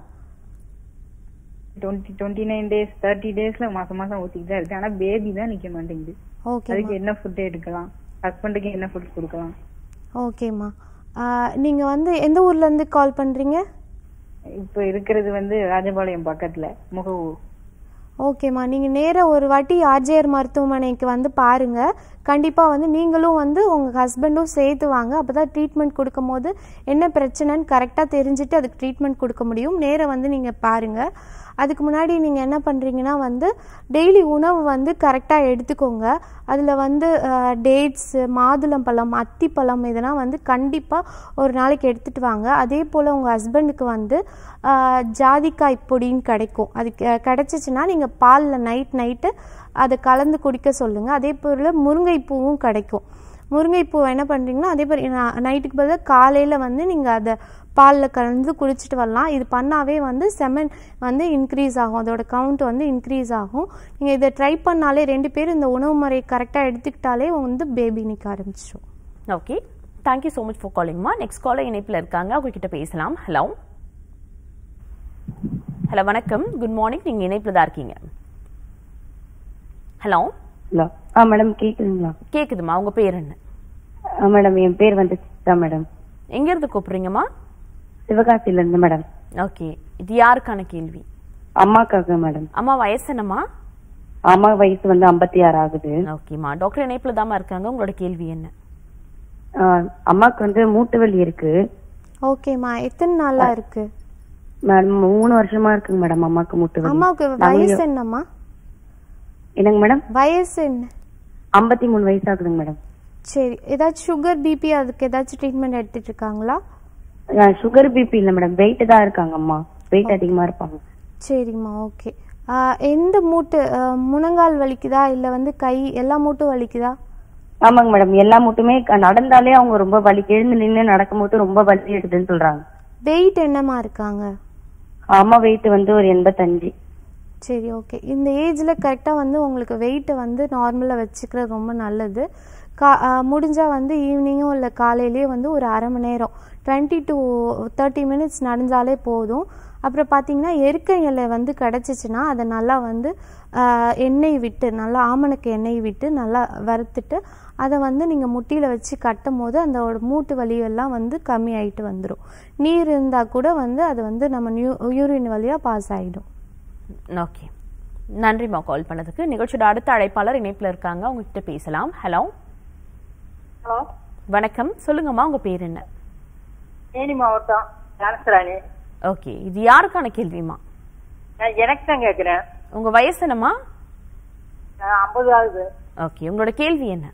twenty twenty nine days thirty டேஸ்ல மாசம் மாசம் ஊத்திட்டு தான் இருக்கு ஆனா பேபி தான் நிக்க மாட்டேங்குது ஓகே அதுக்கு என்ன ஃபுட் எடுக்கலாம் ஹஸ்பண்டுக்கு என்ன ஃபுட் கொடுக்கலாம் ஓகேம்மா நீங்கள் வந்து எந்த ஊர்லேருந்து கால் பண்ணுறீங்க இப்போ இருக்கிறது வந்து ராஜபாளையம் பக்கத்துல முகவூர் ஓகேம்மா நீங்கள் நேராக ஒரு வாட்டி ஆர்ஜேஆர் மருத்துவமனைக்கு வந்து பாருங்கள் கண்டிப்பாக வந்து நீங்களும் வந்து உங்கள் ஹஸ்பண்டும் சேர்த்து வாங்க அப்போ தான் ட்ரீட்மெண்ட் கொடுக்கும் போது என்ன பிரச்சனைன்னு கரெக்டாக தெரிஞ்சுட்டு அதுக்கு ட்ரீட்மெண்ட் கொடுக்க முடியும் நேராக வந்து நீங்கள் பாருங்கள் அதுக்கு முன்னாடி நீங்கள் என்ன பண்ணுறீங்கன்னா வந்து டெய்லி உணவு வந்து கரெக்டாக எடுத்துக்கோங்க அதில் வந்து டேட்ஸு மாதுளம்பழம் அத்திப்பழம் இதெல்லாம் வந்து கண்டிப்பாக ஒரு நாளைக்கு எடுத்துகிட்டு வாங்க அதே போல் உங்கள் ஹஸ்பண்டுக்கு வந்து ஜாதிக்காய் பொடின்னு கிடைக்கும் அது கிடச்சிச்சின்னா நீங்கள் பாலில் நைட் நைட்டு அதை கலந்து குடிக்க சொல்லுங்கள் அதே போல் முருங்கைப்பூவும் கிடைக்கும் முருங்கைப்பூ என்ன பண்ணுறீங்கன்னா அதே மாதிரி நைட்டுக்கு பதிலாக காலையில் வந்து நீங்கள் அதை பாலில் கலந்து குடிச்சிட்டு வரலாம் இது பண்ணாவே வந்து செமன் வந்து இன்க்ரீஸ் ஆகும் அதோட கவுண்ட் வந்து இன்க்ரீஸ் ஆகும் நீங்கள் இதை ட்ரை பண்ணாலே ரெண்டு பேரும் இந்த உணவு முறை கரெக்டாக எடுத்துக்கிட்டாலே வந்து பேபி நிற்க ஆரம்பிச்சிடும் okay thank you so much for காலிங்மா நெக்ஸ்ட் காலர் இணைப்பில் இருக்காங்க அவங்க கிட்ட பேசலாம் ஹலோ ஹலோ வணக்கம் குட் மார்னிங் நீங்கள் இணைப்பில் தான் இருக்கீங்க ஹலோ ஹலோ ஆ மேடம் கேக்குதுங்களா கேக்குதுமா உங்க பேர் என்ன ஆ மேடம் என் பேர் வந்து சித்ரா மேடம் எங்க இருந்து கூப்பிடுறீங்கம்மா சிவகாசில இருந்து மேடம் ஓகே இது யாருக்கான கேள்வி அம்மாக்காக மேடம் அம்மா வயசு என்னம்மா அம்மா வயசு வந்து ஐம்பத்தி ஆறு ஆகுது ஓகேம்மா டாக்டர் இணைப்பில் தாம்மா இருக்காங்க உங்களோட கேள்வி என்ன ஆ, அம்மாக்கு வந்து மூட்டு வலி இருக்கு ஓகேம்மா எத்தனை நாளா இருக்கு மேடம் மூணு வருஷமா இருக்குங்க மேடம் அம்மாக்கு மூட்டு வலி அம்மாவுக்கு நாங்க வயசு இங்க- என்னம்மா என்னங்க மேடம் வயசு என்ன ஐம்பத்தி மூணு வயசு ஆகுதுங்க மேடம் சரி ஏதாச்சும் சுகர் பிபி அதுக்கு ஏதாச்சும் ட்ரீட்மெண்ட் எடுத்துட்டு இருக்காங்களா சுகர் பிபி இல்ல மேடம் வெயிட் தான் இருக்காங்க அம்மா வெயிட் அதிகமா இருப்பாங்க சரிம்மா ஓகே எந்த மூட்டு ஆ, முழங்கால் வலிக்குதா இல்லை வந்து கை எல்லா மூட்டும் வலிக்குதா ஆமாங்க மேடம் எல்லா மூட்டுமே க- நடந்தாலே அவங்க ரொம்ப வலி எழுந்து நின்று நடக்கும்போது ரொம்ப வலி எடுக்குதுன்னு சொல்றாங்க வெயிட் என்னம்மா இருக்காங்க அம்மா வெயிட் வந்து ஒரு எண்பத்தஞ்சு சரி ஓகே இந்த ஏஜில் கரெக்டாக வந்து உங்களுக்கு வெயிட்டை வந்து நார்மலாக வச்சுக்கிறது ரொம்ப நல்லது கா முடிஞ்சால் வந்து ஈவினிங்கும் இல்லை காலையிலேயே வந்து ஒரு அரை மணி நேரம் டுவெண்ட்டி டு தேர்ட்டி மினிட்ஸ் நடந்தாலே போதும் அப்புறம் பார்த்தீங்கன்னா எருக்க இலை வந்து கிடச்சிச்சின்னா அதை நல்லா வந்து ஆ, எண்ணெய் விட்டு நல்லா ஆமணக்கு எண்ணெய் விட்டு நல்லா வறுத்துட்டு அதை வந்து நீங்கள் முட்டியில் வச்சு கட்டும் போது அந்த மூட்டு வலியெல்லாம் வந்து கம்மி ஆயிட்டு வந்துடும் நீர் இருந்தால் கூட வந்து அது வந்து நம்ம நியூ யூரின் வழியாக பாஸ் ஆகிடும் ஓகே நன்றிம்மா கால் பண்ணதுக்கு நிகழ்ச்சியோட அடுத்த அழைப்பாளர் இணைப்பில் இருக்காங்க அவங்க கிட்ட பேசலாம் ஹலோ ஹலோ வணக்கம் சொல்லுங்கம்மா உங்க பேர் என்ன தேனி மாவட்டம் ஞானசராணி ஓகே இது யாருக்கான கேள்விமா நான் எனக்கு தான் கேட்குறேன் உங்க வயசு என்னம்மா ஐம்பது ஆகுது ஓகே உங்களோட கேள்வி என்ன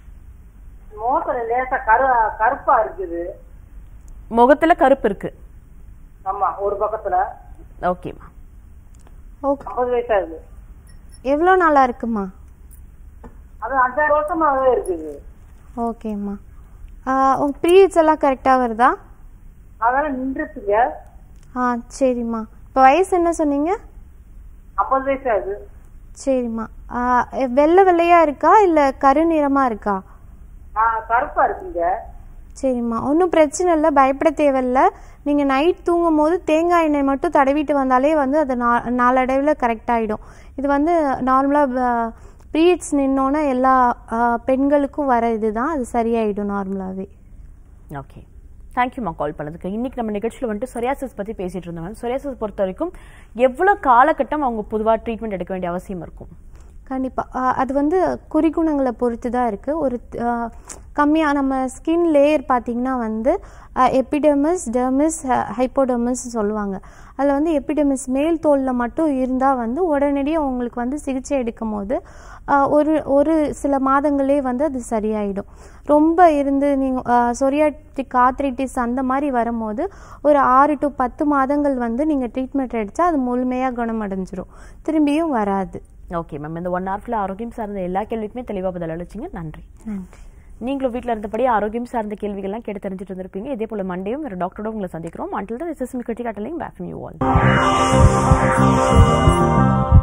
மோசல லேசா கரு கருப்பா இருக்குது முகத்துல கருப்பு இருக்கு ஆமா ஒரு பக்கத்துல ஓகேம்மா ஓகே ஐம்பது வயசு ஆகுது எவ்வளோ நாளாக இருக்குமா அது அஞ்சாறு வருஷமாவே இருக்குது ஓகேம்மா உங்கள் பீரியட்ஸ் எல்லாம் கரெக்டாக வருதா அதெல்லாம் நின்றுச்சுங்க ஆ சரிம்மா இப்போ வயசு என்ன சொன்னீங்க ஐம்பது வயசு ஆகுது சரிம்மா ஆ, வெள்ளை வெள்ளையா இருக்கா இல்லை கருநிறமாக இருக்கா ஆ, கருப்பா இருக்குங்க சரிம்மா ஒன்றும் பிரச்சனை இல்லை பயப்பட தேவையில்ல நீங்கள் நைட் தூங்கும் போது தேங்காய் எண்ணெய் மட்டும் தடவிட்டு வந்தாலே வந்து அது நா நாளடைவில் கரெக்ட் ஆகிடும் இது வந்து நார்மலாக பீரியட்ஸ் நின்னோன்னே எல்லா ஆ, பெண்களுக்கும் வர இதுதான் அது சரியாயிடும் நார்மலாகவே ஓகே தேங்க்யூம்மா கால் பண்ணதுக்கு இன்னைக்கு நம்ம நிகழ்ச்சியில் வந்துட்டு சொரியாசிஸ் பற்றி பேசிட்டு இருந்தோம் சொரியாசிஸ் பொறுத்த வரைக்கும் எவ்வளோ காலகட்டம் அவங்க பொதுவாக ட்ரீட்மெண்ட் எடுக்க வேண்டிய அவசியம் இருக்கும் கண்டிப்பாக அது வந்து குறிகுணங்களை பொறுத்து தான் இருக்குது ஒரு கம்மியாக நம்ம ஸ்கின் லேயர் பார்த்தீங்கன்னா வந்து எபிடெமிஸ் டெர்மிஸ் ஹைப்போடெர்மிஸ் சொல்லுவாங்க அதில் வந்து எபிடெமிஸ் மேல் தோலில் மட்டும் இருந்தால் வந்து உடனடியாக உங்களுக்கு வந்து சிகிச்சை எடுக்கும் போது ஆஹ், ஒரு ஒரு சில மாதங்களே வந்து அது சரியாயிடும் ரொம்ப இருந்து நீங்கள் சொரியாட்டிக் ஆத்ரைட்டிஸ் அந்த மாதிரி வரும்போது ஒரு ஆறு டு பத்து மாதங்கள் வந்து நீங்கள் ட்ரீட்மெண்ட் எடுத்தா அது முழுமையாக குணமடைஞ்சிரும் திரும்பியும் வராது ஓகே மேம் இந்த ஒன் ஹவர்ல ஆரோக்கியம் சார்ந்த எல்லா கேள்விக்குமே தெளிவாக பதில் அளிச்சிங்க நன்றி நன்றி நீங்களும் வீட்டில் இருந்தபடி ஆரோக்கியம் சார்ந்த கேள்விகள்லாம் கேட்டு தெரிஞ்சுட்டு இருந்திருப்பீங்க இதே போல மண்டேயும் வேறு டாக்டரோட உங்களை சந்திக்கிறோம் அண்டில் தான் இஸ் மிக்கட்டி காட்டலையும் பேக் யூ ஆல்